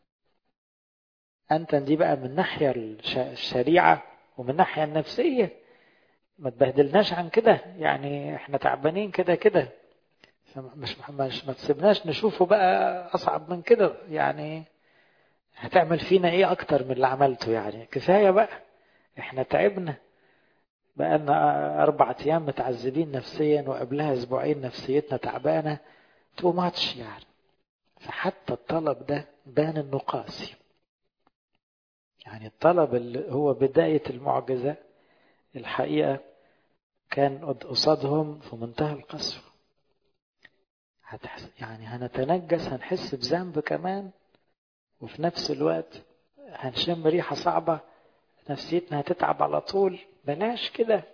أنتن دي بقى من ناحية الشريعة ومن الناحية النفسية ما تبهدلناش عن كده يعني احنا تعبانين كده كده مش مش ما تسيبناش نشوفه بقى اصعب من كده يعني هتعمل فينا ايه اكتر من اللي عملته يعني كفايه بقى احنا تعبنا بقى لنا اربع ايام متعذبين نفسيا وقبلها اسبوعين نفسيتنا تعبانه تو ماتش يعني فحتى الطلب ده بان انه قاسي يعني الطلب اللي هو بدايه المعجزه الحقيقه كان قصادهم في منتهى القسوه هتحس يعني هنتنجس هنحس بذنب كمان وفي نفس الوقت هنشم ريحة صعبة نفسيتنا هتتعب على طول بلاش كده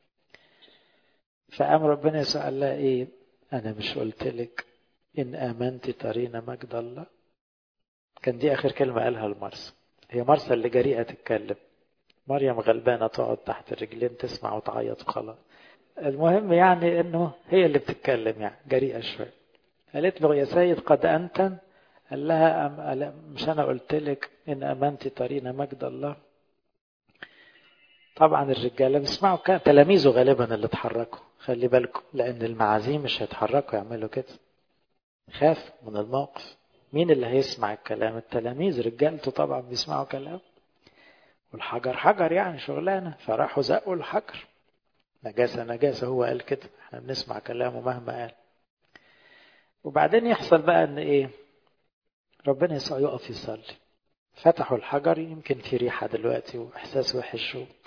فقام ربنا يسوع قال لها ايه انا مش قلت لك ان امنت ترين مجد الله كان دي اخر كلمة قالها المرسى هي مرسى اللي جريئة تتكلم مريم غلبانة تقعد تحت الرجلين تسمع وتعيط وخلاص المهم يعني انه هي اللي بتتكلم يعني جريئة شوية قالت له يا سيد قد أنتن قال لها أم مش أنا قلت لك إن أمنت ترين مجد الله طبعا الرجالة بيسمعوا كان تلاميذه غالبا اللي اتحركوا خلي بالكم لأن المعازيم مش هيتحركوا يعملوا كده خاف من الموقف مين اللي هيسمع الكلام التلاميذ رجالته طبعا بيسمعوا كلام والحجر حجر يعني شغلانة فراحوا زقوا الحجر نجاسة نجاسة هو قال كده احنا بنسمع كلامه مهما قال وبعدين يحصل بقى ان ايه ربنا يسوع يقف يصلي فتحوا الحجر يمكن في ريحة دلوقتي وإحساس وحش و...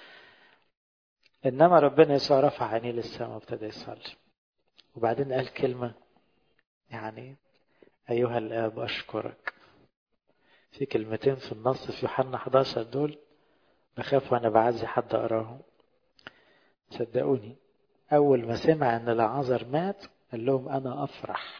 إنما ربنا يسوع رفع عينيه للسماء وابتدى يصلي وبعدين قال كلمة يعني أيها الآب أشكرك في كلمتين في النص في يوحنا 11 دول بخاف وأنا بعزي حد أقراهم صدقوني أول ما سمع إن العازر مات قال لهم أنا أفرح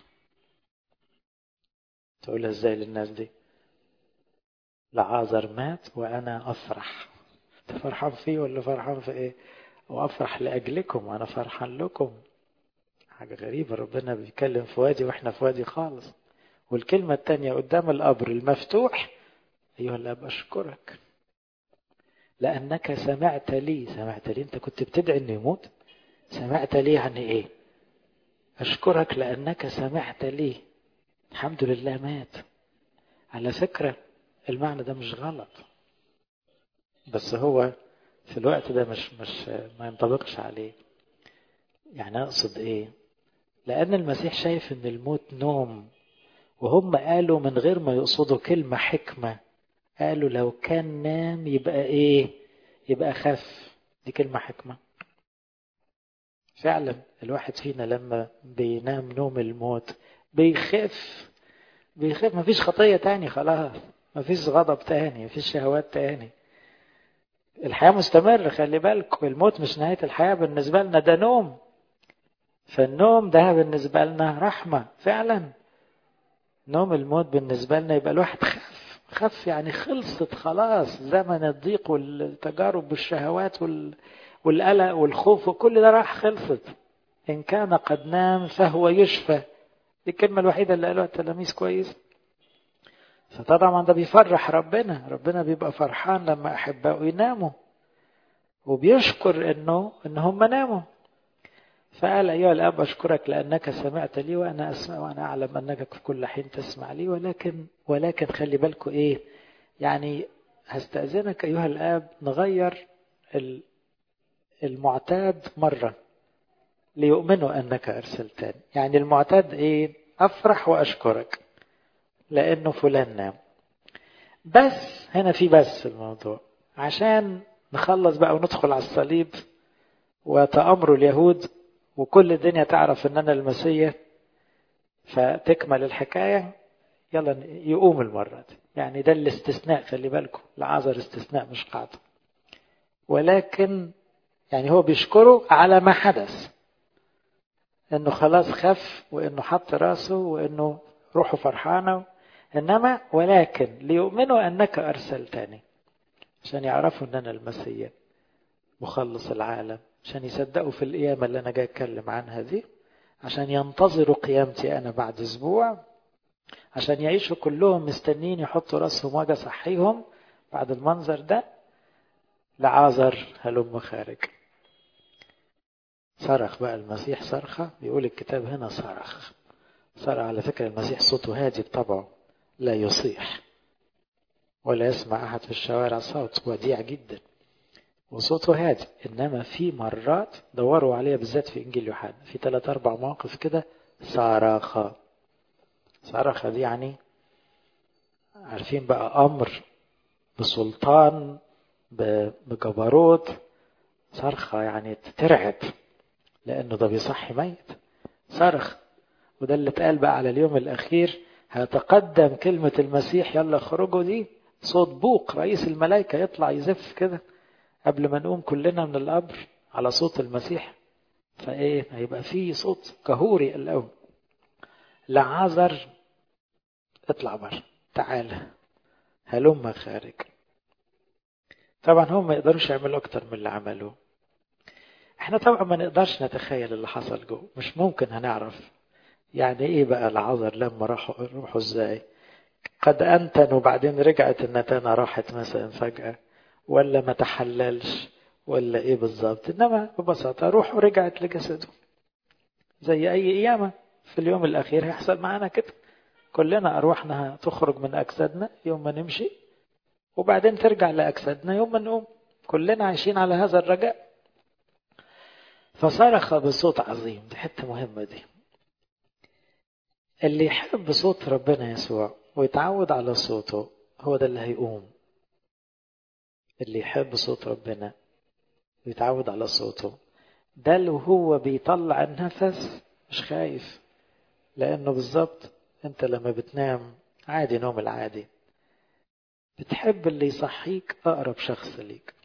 تقولها إزاي للناس دي لعازر مات وأنا أفرح أنت فرحان فيه ولا فرحان في إيه وأفرح لأجلكم وأنا فرحان لكم حاجة غريبة ربنا بيتكلم في وادي وإحنا في وادي خالص والكلمة التانية قدام القبر المفتوح أيها الأب أشكرك لأنك سمعت لي سمعت لي أنت كنت بتدعي إنه يموت سمعت لي يعني إيه أشكرك لأنك سمعت لي الحمد لله مات على فكرة المعنى ده مش غلط بس هو في الوقت ده مش مش ما ينطبقش عليه يعني أقصد إيه لأن المسيح شايف إن الموت نوم وهم قالوا من غير ما يقصدوا كلمة حكمة قالوا لو كان نام يبقى إيه يبقى خف دي كلمة حكمة فعلا الواحد فينا لما بينام نوم الموت بيخف بيخف مفيش خطية تاني خلاص مفيش غضب تاني مفيش شهوات تاني الحياة مستمرة خلي بالكم الموت مش نهاية الحياة بالنسبة لنا ده نوم فالنوم ده بالنسبة لنا رحمة فعلا نوم الموت بالنسبة لنا يبقى الواحد خف خف يعني خلصت خلاص زمن الضيق والتجارب والشهوات وال... والقلق والخوف وكل ده راح خلصت إن كان قد نام فهو يشفى دي الكلمة الوحيدة اللي قالوها التلاميذ كويس فطبعا ده بيفرح ربنا ربنا بيبقى فرحان لما أحبائه يناموا وبيشكر إنه إن هم ناموا فقال أيها الأب أشكرك لأنك سمعت لي وأنا أسمع وأنا أعلم أنك في كل حين تسمع لي ولكن ولكن خلي بالكم إيه يعني هستأذنك أيها الآب نغير المعتاد مرة ليؤمنوا أنك أرسلتني يعني المعتاد إيه أفرح وأشكرك لأنه فلان نام بس هنا في بس الموضوع عشان نخلص بقى وندخل على الصليب وتأمروا اليهود وكل الدنيا تعرف ان انا المسيح فتكمل الحكايه يلا يقوم المره دي يعني ده الاستثناء خلي بالكم العذر استثناء مش قاعده ولكن يعني هو بيشكره على ما حدث انه خلاص خف وانه حط راسه وانه روحه فرحانه انما ولكن ليؤمنوا انك ارسلتني عشان يعرفوا ان انا المسيح مخلص العالم عشان يصدقوا في القيامة اللي أنا جاي أتكلم عنها دي عشان ينتظروا قيامتي أنا بعد أسبوع عشان يعيشوا كلهم مستنين يحطوا راسهم وجه صحيهم بعد المنظر ده لعازر هلم خارج صرخ بقى المسيح صرخة بيقول الكتاب هنا صرخ صرخ على فكرة المسيح صوته هادي بطبعه لا يصيح ولا يسمع أحد في الشوارع صوت وديع جدا وصوته هادي انما في مرات دوروا عليها بالذات في انجيل يوحنا في ثلاث اربع مواقف كده صرخ صرخ دي يعني عارفين بقى امر بسلطان بجبروت صرخة يعني ترعب لانه ده بيصحي ميت صرخ وده اللي اتقال بقى على اليوم الاخير هيتقدم كلمة المسيح يلا خرجوا دي صوت بوق رئيس الملائكة يطلع يزف كده قبل ما نقوم كلنا من القبر على صوت المسيح فايه هيبقى في صوت كهوري الاول لعازر اطلع بره تعالى هلم خارج طبعا هم ما يقدروش يعملوا أكتر من اللي عملوه احنا طبعا ما نقدرش نتخيل اللي حصل جوه مش ممكن هنعرف يعني ايه بقى العذر لما راحوا روحوا ازاي قد انتن وبعدين رجعت النتانة راحت مثلا فجأة ولا ما تحللش ولا ايه بالظبط انما ببساطة روحه رجعت لجسده زي اي قيامة في اليوم الاخير هيحصل معانا كده كلنا ارواحنا تخرج من اجسادنا يوم ما نمشي وبعدين ترجع لاجسادنا يوم ما نقوم كلنا عايشين على هذا الرجاء فصرخ بصوت عظيم دي حته مهمه دي اللي يحب صوت ربنا يسوع ويتعود على صوته هو ده اللي هيقوم اللي يحب صوت ربنا ويتعود على صوته ده اللي هو بيطلع النفس مش خايف لانه بالظبط انت لما بتنام عادي نوم العادي بتحب اللي يصحيك اقرب شخص ليك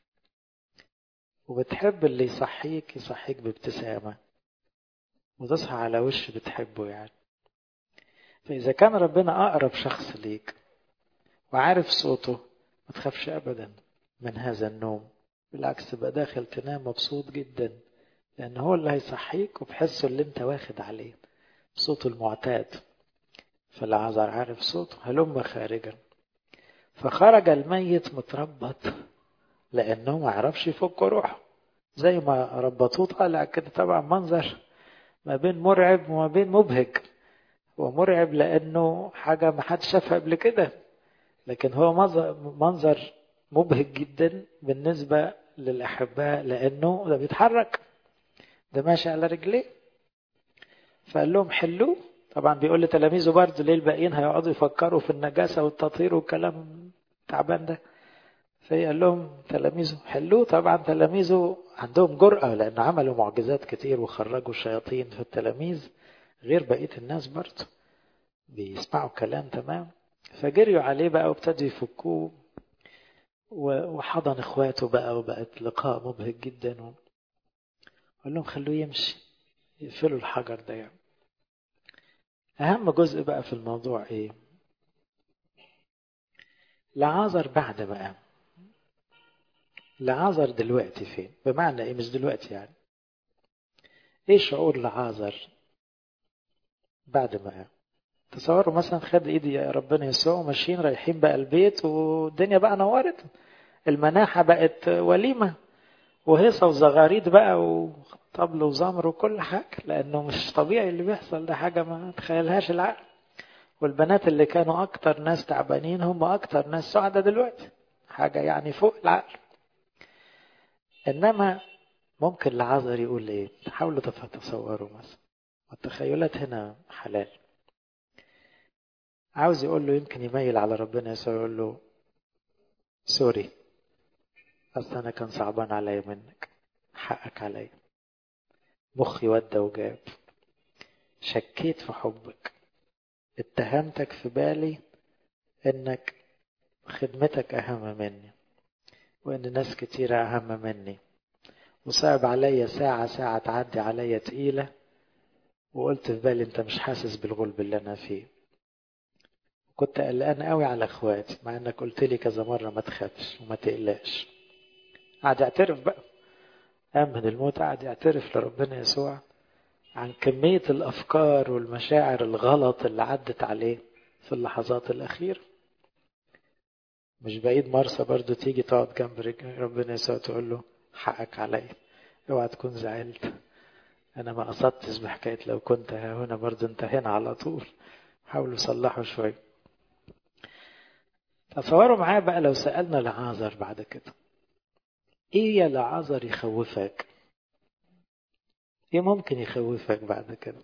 وبتحب اللي يصحيك يصحيك بابتسامة وتصحى على وش بتحبه يعني فإذا كان ربنا أقرب شخص ليك وعارف صوته ما تخافش أبدا من هذا النوم بالعكس تبقى داخل تنام مبسوط جدا لأن هو اللي هيصحيك وبحسه اللي انت واخد عليه صوته المعتاد فالعذر عارف صوته هلم خارجا فخرج الميت متربط لأنه ما عرفش يفك روحه زي ما ربطوه طالع كده طبعا منظر ما بين مرعب وما بين مبهج هو مرعب لأنه حاجة ما حد شافها قبل كده لكن هو منظر مبهج جدا بالنسبة للأحباء لأنه ده بيتحرك ده ماشي على رجليه فقال لهم حلوه طبعا بيقول لتلاميذه برضه ليه الباقيين هيقعدوا يفكروا في النجاسة والتطهير والكلام تعبان ده فقال لهم تلاميذه حلوه طبعا تلاميذه عندهم جرأة لأن عملوا معجزات كتير وخرجوا الشياطين في التلاميذ غير بقية الناس برضه بيسمعوا كلام تمام فجريوا عليه بقى وابتدوا يفكوه وحضن اخواته بقى وبقت لقاء مبهج جدا قال لهم خلوه يمشي يقفلوا الحجر ده يعني أهم جزء بقى في الموضوع إيه؟ لعازر بعد ما قام لعازر دلوقتي فين؟ بمعنى إيه مش دلوقتي يعني إيه شعور لعازر بعد ما قام؟ تصوروا مثلا خد ايدي يا ربنا يسوع وماشيين رايحين بقى البيت والدنيا بقى نورت المناحة بقت وليمة وهيصة وزغاريد بقى وطبل وزمر وكل حاجة لأنه مش طبيعي اللي بيحصل ده حاجة ما تخيلهاش العقل والبنات اللي كانوا أكتر ناس تعبانين هم أكتر ناس سعداء دلوقتي حاجة يعني فوق العقل إنما ممكن العذر يقول إيه حاولوا تتصوروا مثلا والتخيلات هنا حلال عاوز يقول له يمكن يميل على ربنا يسوع يقول له سوري بس أنا كان صعبان عليا منك حقك عليا مخي ودى وجاب شكيت في حبك اتهمتك في بالي انك خدمتك اهم مني وان ناس كتيرة اهم مني وصعب عليا ساعة ساعة تعدي عليا تقيلة وقلت في بالي انت مش حاسس بالغلب اللي انا فيه كنت قلقان قوي على اخواتي مع انك قلت لي كذا مرة ما تخافش وما تقلقش قعد يعترف بقى قام من الموت قعد يعترف لربنا يسوع عن كمية الأفكار والمشاعر الغلط اللي عدت عليه في اللحظات الأخيرة مش بعيد مرسى برضو تيجي تقعد جنب ربنا يسوع تقول له حقك عليا اوعى تكون زعلت انا ما قصدتش بحكاية لو كنت هنا برضو انت هنا على طول حاولوا صلحوا شوية تصوروا معايا بقى لو سألنا لعازر بعد كده ايه يا لعازر يخوفك ايه ممكن يخوفك بعد كده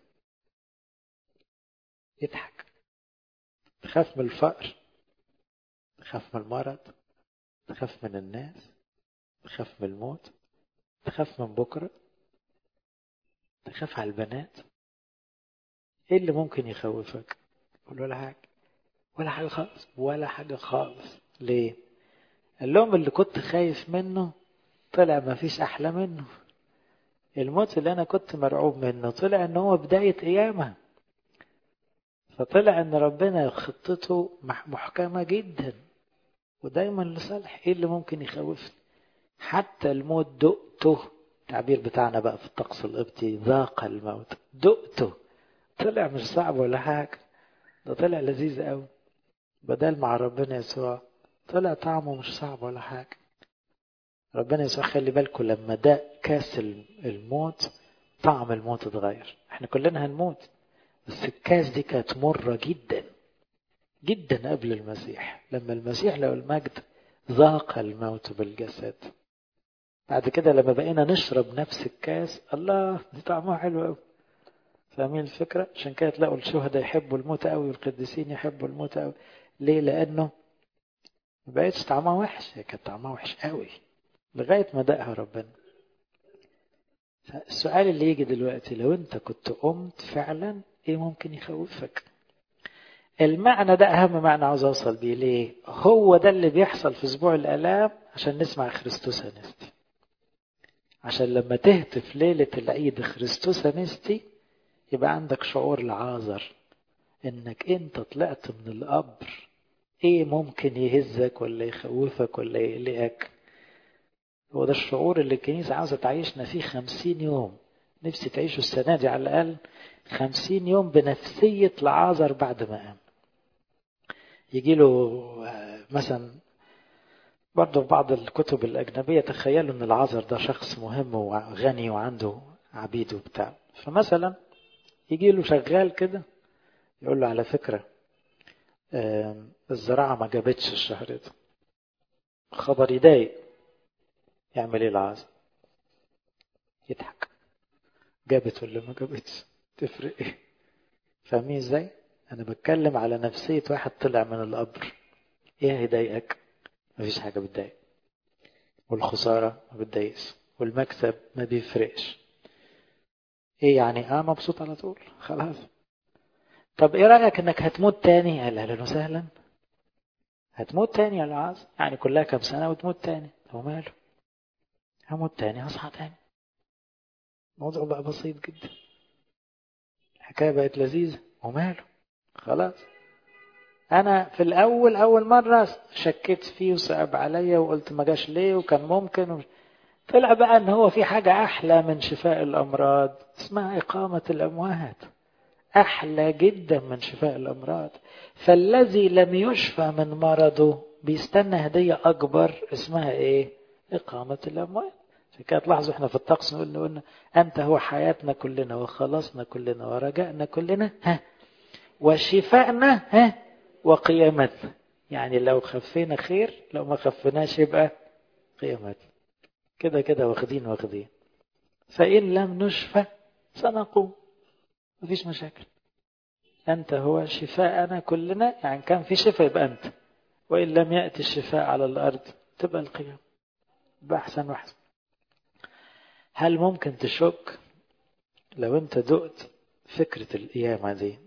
يضحك تخاف من الفقر تخاف من المرض تخاف من الناس تخاف من الموت تخاف من بكرة تخاف على البنات ايه اللي ممكن يخوفك قول ولا حاجة ولا حاجة خالص ولا حاجة خالص ليه قال لهم اللي كنت خايف منه طلع ما فيش أحلى منه الموت اللي أنا كنت مرعوب منه طلع إن هو بداية قيامة فطلع إن ربنا خطته محكمة جدا ودايما لصالح ايه اللي ممكن يخوفني حتى الموت دقته التعبير بتاعنا بقى في الطقس القبطي ذاق الموت دقته طلع مش صعب ولا حاجة ده طلع لذيذ قوي بدل مع ربنا يسوع طلع طعمه مش صعب ولا حاجة ربنا يسوع خلي بالكم لما ده كاس الموت طعم الموت اتغير احنا كلنا هنموت بس الكاس دي كانت مرة جدا جدا قبل المسيح لما المسيح له المجد ذاق الموت بالجسد بعد كده لما بقينا نشرب نفس الكاس الله دي طعمها حلو قوي فاهمين الفكرة عشان كده تلاقوا الشهداء يحبوا الموت قوي والقديسين يحبوا الموت قوي ليه لأنه ما بقتش طعمها وحش هي كانت طعمها وحش قوي لغاية ما دقها ربنا السؤال اللي يجي دلوقتي لو انت كنت قمت فعلا ايه ممكن يخوفك المعنى ده اهم معنى عاوز اوصل بيه ليه هو ده اللي بيحصل في اسبوع الالام عشان نسمع خريستوس انستي عشان لما تهتف ليلة العيد خريستوس انستي يبقى عندك شعور العازر انك انت طلعت من القبر ايه ممكن يهزك ولا يخوفك ولا يقلقك هو ده الشعور اللي الكنيسة عاوزة تعيشنا فيه خمسين يوم نفسي تعيشوا السنة دي على الأقل خمسين يوم بنفسية العازر بعد ما قام يجي له مثلا برضه في بعض الكتب الأجنبية تخيلوا إن العازر ده شخص مهم وغني وعنده عبيد وبتاع فمثلا يجي له شغال كده يقول له على فكرة الزراعة ما جابتش الشهر ده خبر يضايق يعمل ايه العازر يضحك جابت ولا ما جابتش تفرق ايه فاهمين ازاي انا بتكلم على نفسية واحد طلع من القبر ايه هيضايقك مفيش حاجة بتضايق والخسارة ما بتضايقش والمكسب ما بيفرقش ايه يعني اه مبسوط على طول خلاص طب ايه رأيك انك هتموت تاني قال اهلا وسهلا هتموت تاني يا العاص يعني كلها كام سنة وتموت تاني هو ماله هموت تاني هصحى تاني الموضوع بقى بسيط جدا الحكاية بقت لذيذة وماله خلاص انا في الاول اول مرة شكيت فيه وصعب عليا وقلت ما جاش ليه وكان ممكن و... طلع بقى ان هو في حاجة احلى من شفاء الامراض اسمها اقامة الاموات احلى جدا من شفاء الامراض فالذي لم يشفى من مرضه بيستنى هدية اكبر اسمها ايه اقامة الاموات عشان كده تلاحظوا احنا في الطقس نقول قلنا انت هو حياتنا كلنا وخلاصنا كلنا ورجائنا كلنا ها وشفائنا ها وقيامتنا يعني لو خفينا خير لو ما خفناش يبقى قيامتنا كده كده واخدين واخدين فإن لم نشفى سنقوم مفيش مشاكل أنت هو شفاءنا كلنا يعني كان في شفاء يبقى أنت وإن لم يأتي الشفاء على الأرض تبقى القيام يبقى أحسن واحسن هل ممكن تشك لو أنت دقت فكرة القيامة دي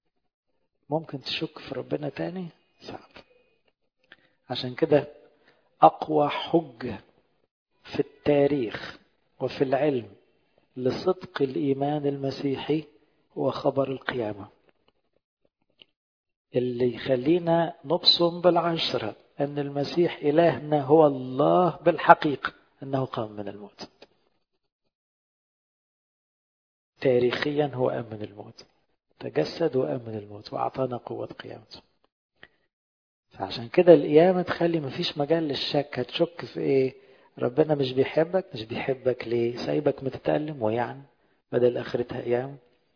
ممكن تشك في ربنا تاني صعب عشان كده أقوى حجة في التاريخ وفي العلم لصدق الإيمان المسيحي هو خبر القيامة اللي يخلينا نبصم بالعشرة أن المسيح إلهنا هو الله بالحقيقة أنه قام من الموت تاريخيا هو قام من الموت تجسد وقام من الموت وأعطانا قوة قيامته فعشان كده القيامة تخلي مفيش مجال للشك هتشك في ايه ربنا مش بيحبك مش بيحبك ليه سايبك متتألم ويعني بدل آخرتها أيام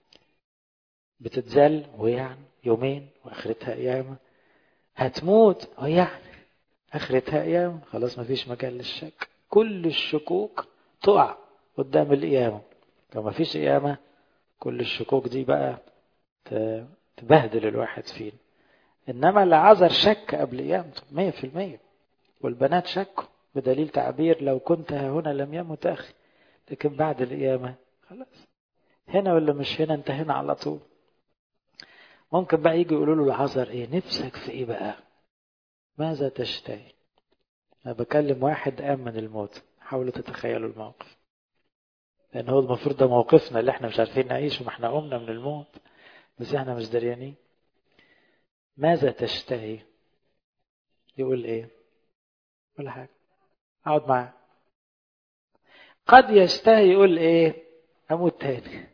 بتتزل ويعني يومين وآخرتها أيام هتموت ويعني آخرتها أيام خلاص مفيش مجال للشك كل الشكوك تقع قدام القيامة لو مفيش قيامة كل الشكوك دي بقى تبهدل الواحد فينا إنما العذر شك قبل قيامته مية في المية والبنات شكوا بدليل تعبير لو كنت هنا لم يمت أخي لكن بعد القيامة خلاص هنا ولا مش هنا انت هنا على طول ممكن بقى يجي يقولوا له العذر ايه نفسك في ايه بقى ماذا تشتهي انا بكلم واحد قام من الموت حاولوا تتخيلوا الموقف لان هو المفروض ده موقفنا اللي احنا مش عارفين نعيش وما احنا قمنا من الموت بس احنا مش دريانين ماذا تشتهي يقول ايه ولا حاجة اقعد معاه قد يشتهي يقول ايه اموت تاني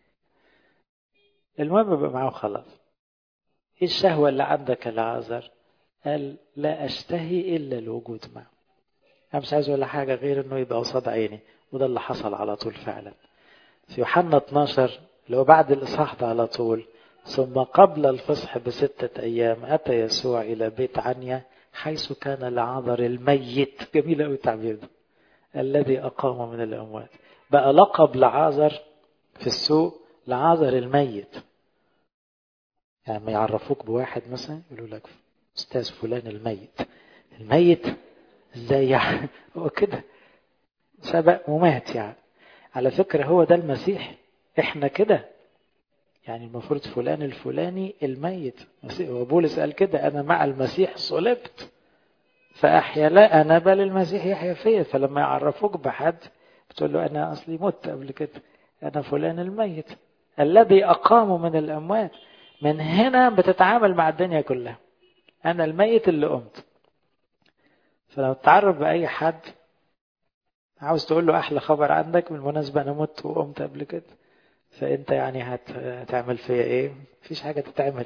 المهم يبقى معاه خلاص ايه الشهوة اللي عندك يا لعازر قال لا اشتهي الا الوجود معه انا مش عايز ولا حاجة غير انه يبقى قصاد عيني وده اللي حصل على طول فعلا في يوحنا 12 اللي هو بعد الاصحاح ده على طول ثم قبل الفصح بستة أيام أتى يسوع إلى بيت عنيا حيث كان لعذر الميت جميل قوي التعبير ده الذي أقام من الأموات بقى لقب لعازر في السوق لعازر الميت يعني ما يعرفوك بواحد مثلا يقولوا لك أستاذ فلان الميت الميت ازاي يعني هو كده سبق ومات يعني على فكرة هو ده المسيح احنا كده يعني المفروض فلان الفلاني الميت وبولس قال كده انا مع المسيح صلبت فاحيا لا انا بل المسيح يحيا فيا فلما يعرفوك بحد بتقول له انا اصلي مت قبل كده انا فلان الميت الذي اقامه من الاموات من هنا بتتعامل مع الدنيا كلها انا الميت اللي قمت فلو تتعرف باي حد عاوز تقول له احلى خبر عندك بالمناسبه انا مت وقمت قبل كده فانت يعني هت... هتعمل فيا ايه مفيش حاجه تتعمل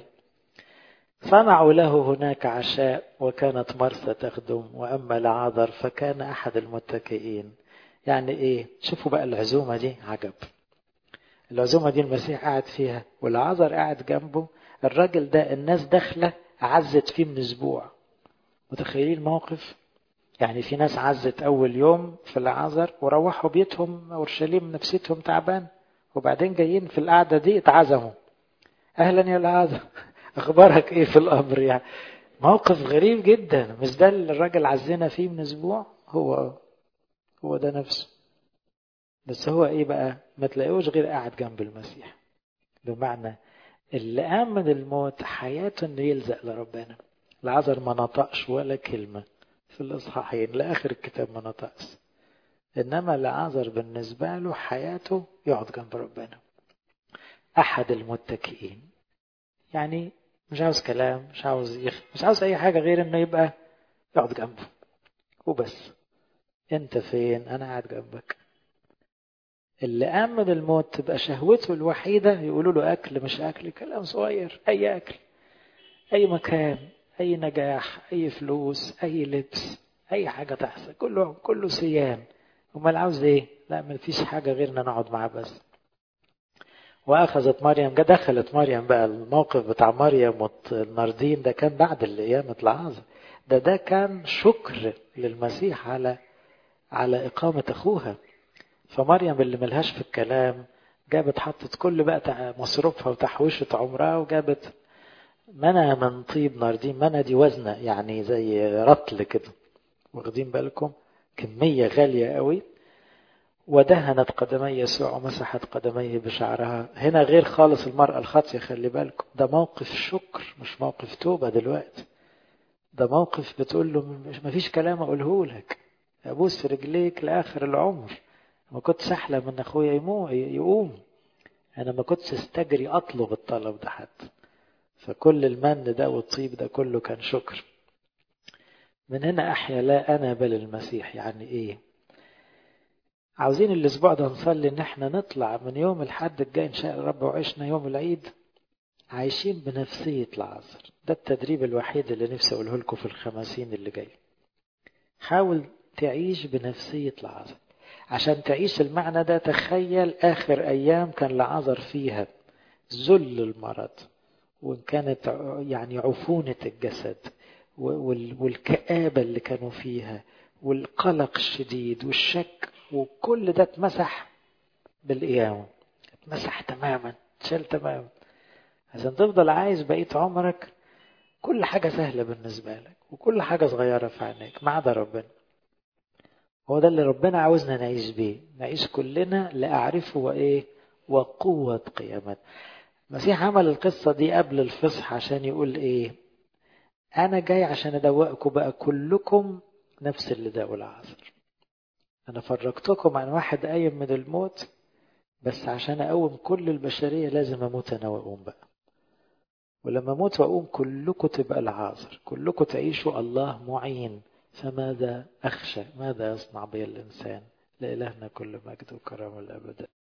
صنعوا له هناك عشاء وكانت مرثى تخدم واما لعاذر فكان احد المتكئين يعني ايه شوفوا بقى العزومه دي عجب العزومه دي المسيح قاعد فيها والعذر قاعد جنبه الراجل ده الناس داخله عزت فيه من اسبوع متخيلين الموقف يعني في ناس عزت اول يوم في العذر وروحوا بيتهم اورشليم نفسيتهم تعبان وبعدين جايين في القعده دي اتعزموا اهلا يا العذر اخبارك ايه في الامر يعني موقف غريب جدا مش ده اللي الراجل عزنا فيه من اسبوع هو هو ده نفسه بس هو ايه بقى ما تلاقيهوش غير قاعد جنب المسيح بمعنى اللي قام من الموت حياته انه يلزق لربنا العذر ما نطقش ولا كلمه في الاصحاحين لاخر الكتاب ما نطقش انما العذر بالنسبه له حياته يقعد جنب ربنا احد المتكئين يعني مش عاوز كلام مش عاوز يخ... مش عاوز اي حاجه غير انه يبقى يقعد جنبه وبس انت فين انا قاعد جنبك اللي قام من الموت تبقى شهوته الوحيده يقولوا له اكل مش اكل كلام صغير اي اكل اي مكان اي نجاح اي فلوس اي لبس اي حاجه تحصل كله كله سيان امال عاوز ايه لا ما فيش حاجه غير ان نقعد معاه بس واخذت مريم دخلت مريم بقى الموقف بتاع مريم والناردين ده كان بعد القيامة العظة ده ده كان شكر للمسيح على على إقامة أخوها فمريم اللي ملهاش في الكلام جابت حطت كل بقى مصروفها وتحويشة عمرها وجابت منى من طيب ناردين منى دي وزنة يعني زي رطل كده واخدين بالكم كمية غالية قوي ودهنت قدمي يسوع ومسحت قدميه بشعرها هنا غير خالص المرأة الخاطية خلي بالكم ده موقف شكر مش موقف توبة دلوقتي ده موقف بتقول له مش مفيش كلام اقوله لك ابوس رجليك لاخر العمر ما كنتش احلى من اخويا يقوم انا ما كنتش استجري اطلب الطلب ده حتى فكل المن ده والطيب ده كله كان شكر من هنا احيا لا انا بل المسيح يعني ايه عاوزين الاسبوع ده نصلي ان احنا نطلع من يوم الحد الجاي ان شاء الله رب وعشنا يوم العيد عايشين بنفسية العصر ده التدريب الوحيد اللي نفسي اقوله لكم في الخمسين اللي جاي حاول تعيش بنفسية العصر عشان تعيش المعنى ده تخيل اخر ايام كان العذر فيها ذل المرض وان كانت يعني عفونة الجسد والكآبة اللي كانوا فيها والقلق الشديد والشك وكل ده اتمسح بالقيامة اتمسح تماما اتشال تماما عشان تفضل عايز بقية عمرك كل حاجة سهلة بالنسبة لك وكل حاجة صغيرة في عينيك ما عدا ربنا هو ده اللي ربنا عاوزنا نعيش بيه نعيش كلنا لأعرفه وإيه وقوة قيامته المسيح عمل القصة دي قبل الفصح عشان يقول إيه أنا جاي عشان أدوقكم بقى كلكم نفس اللي داقوا العصر أنا فرجتكم عن واحد قايم من الموت بس عشان أقوم كل البشرية لازم أموت أنا وأقوم بقى ولما أموت وأقوم كلكم تبقى العاصر كلكم تعيشوا الله معين فماذا أخشى ماذا يصنع بي الإنسان لإلهنا كل مجد وكرم الأبد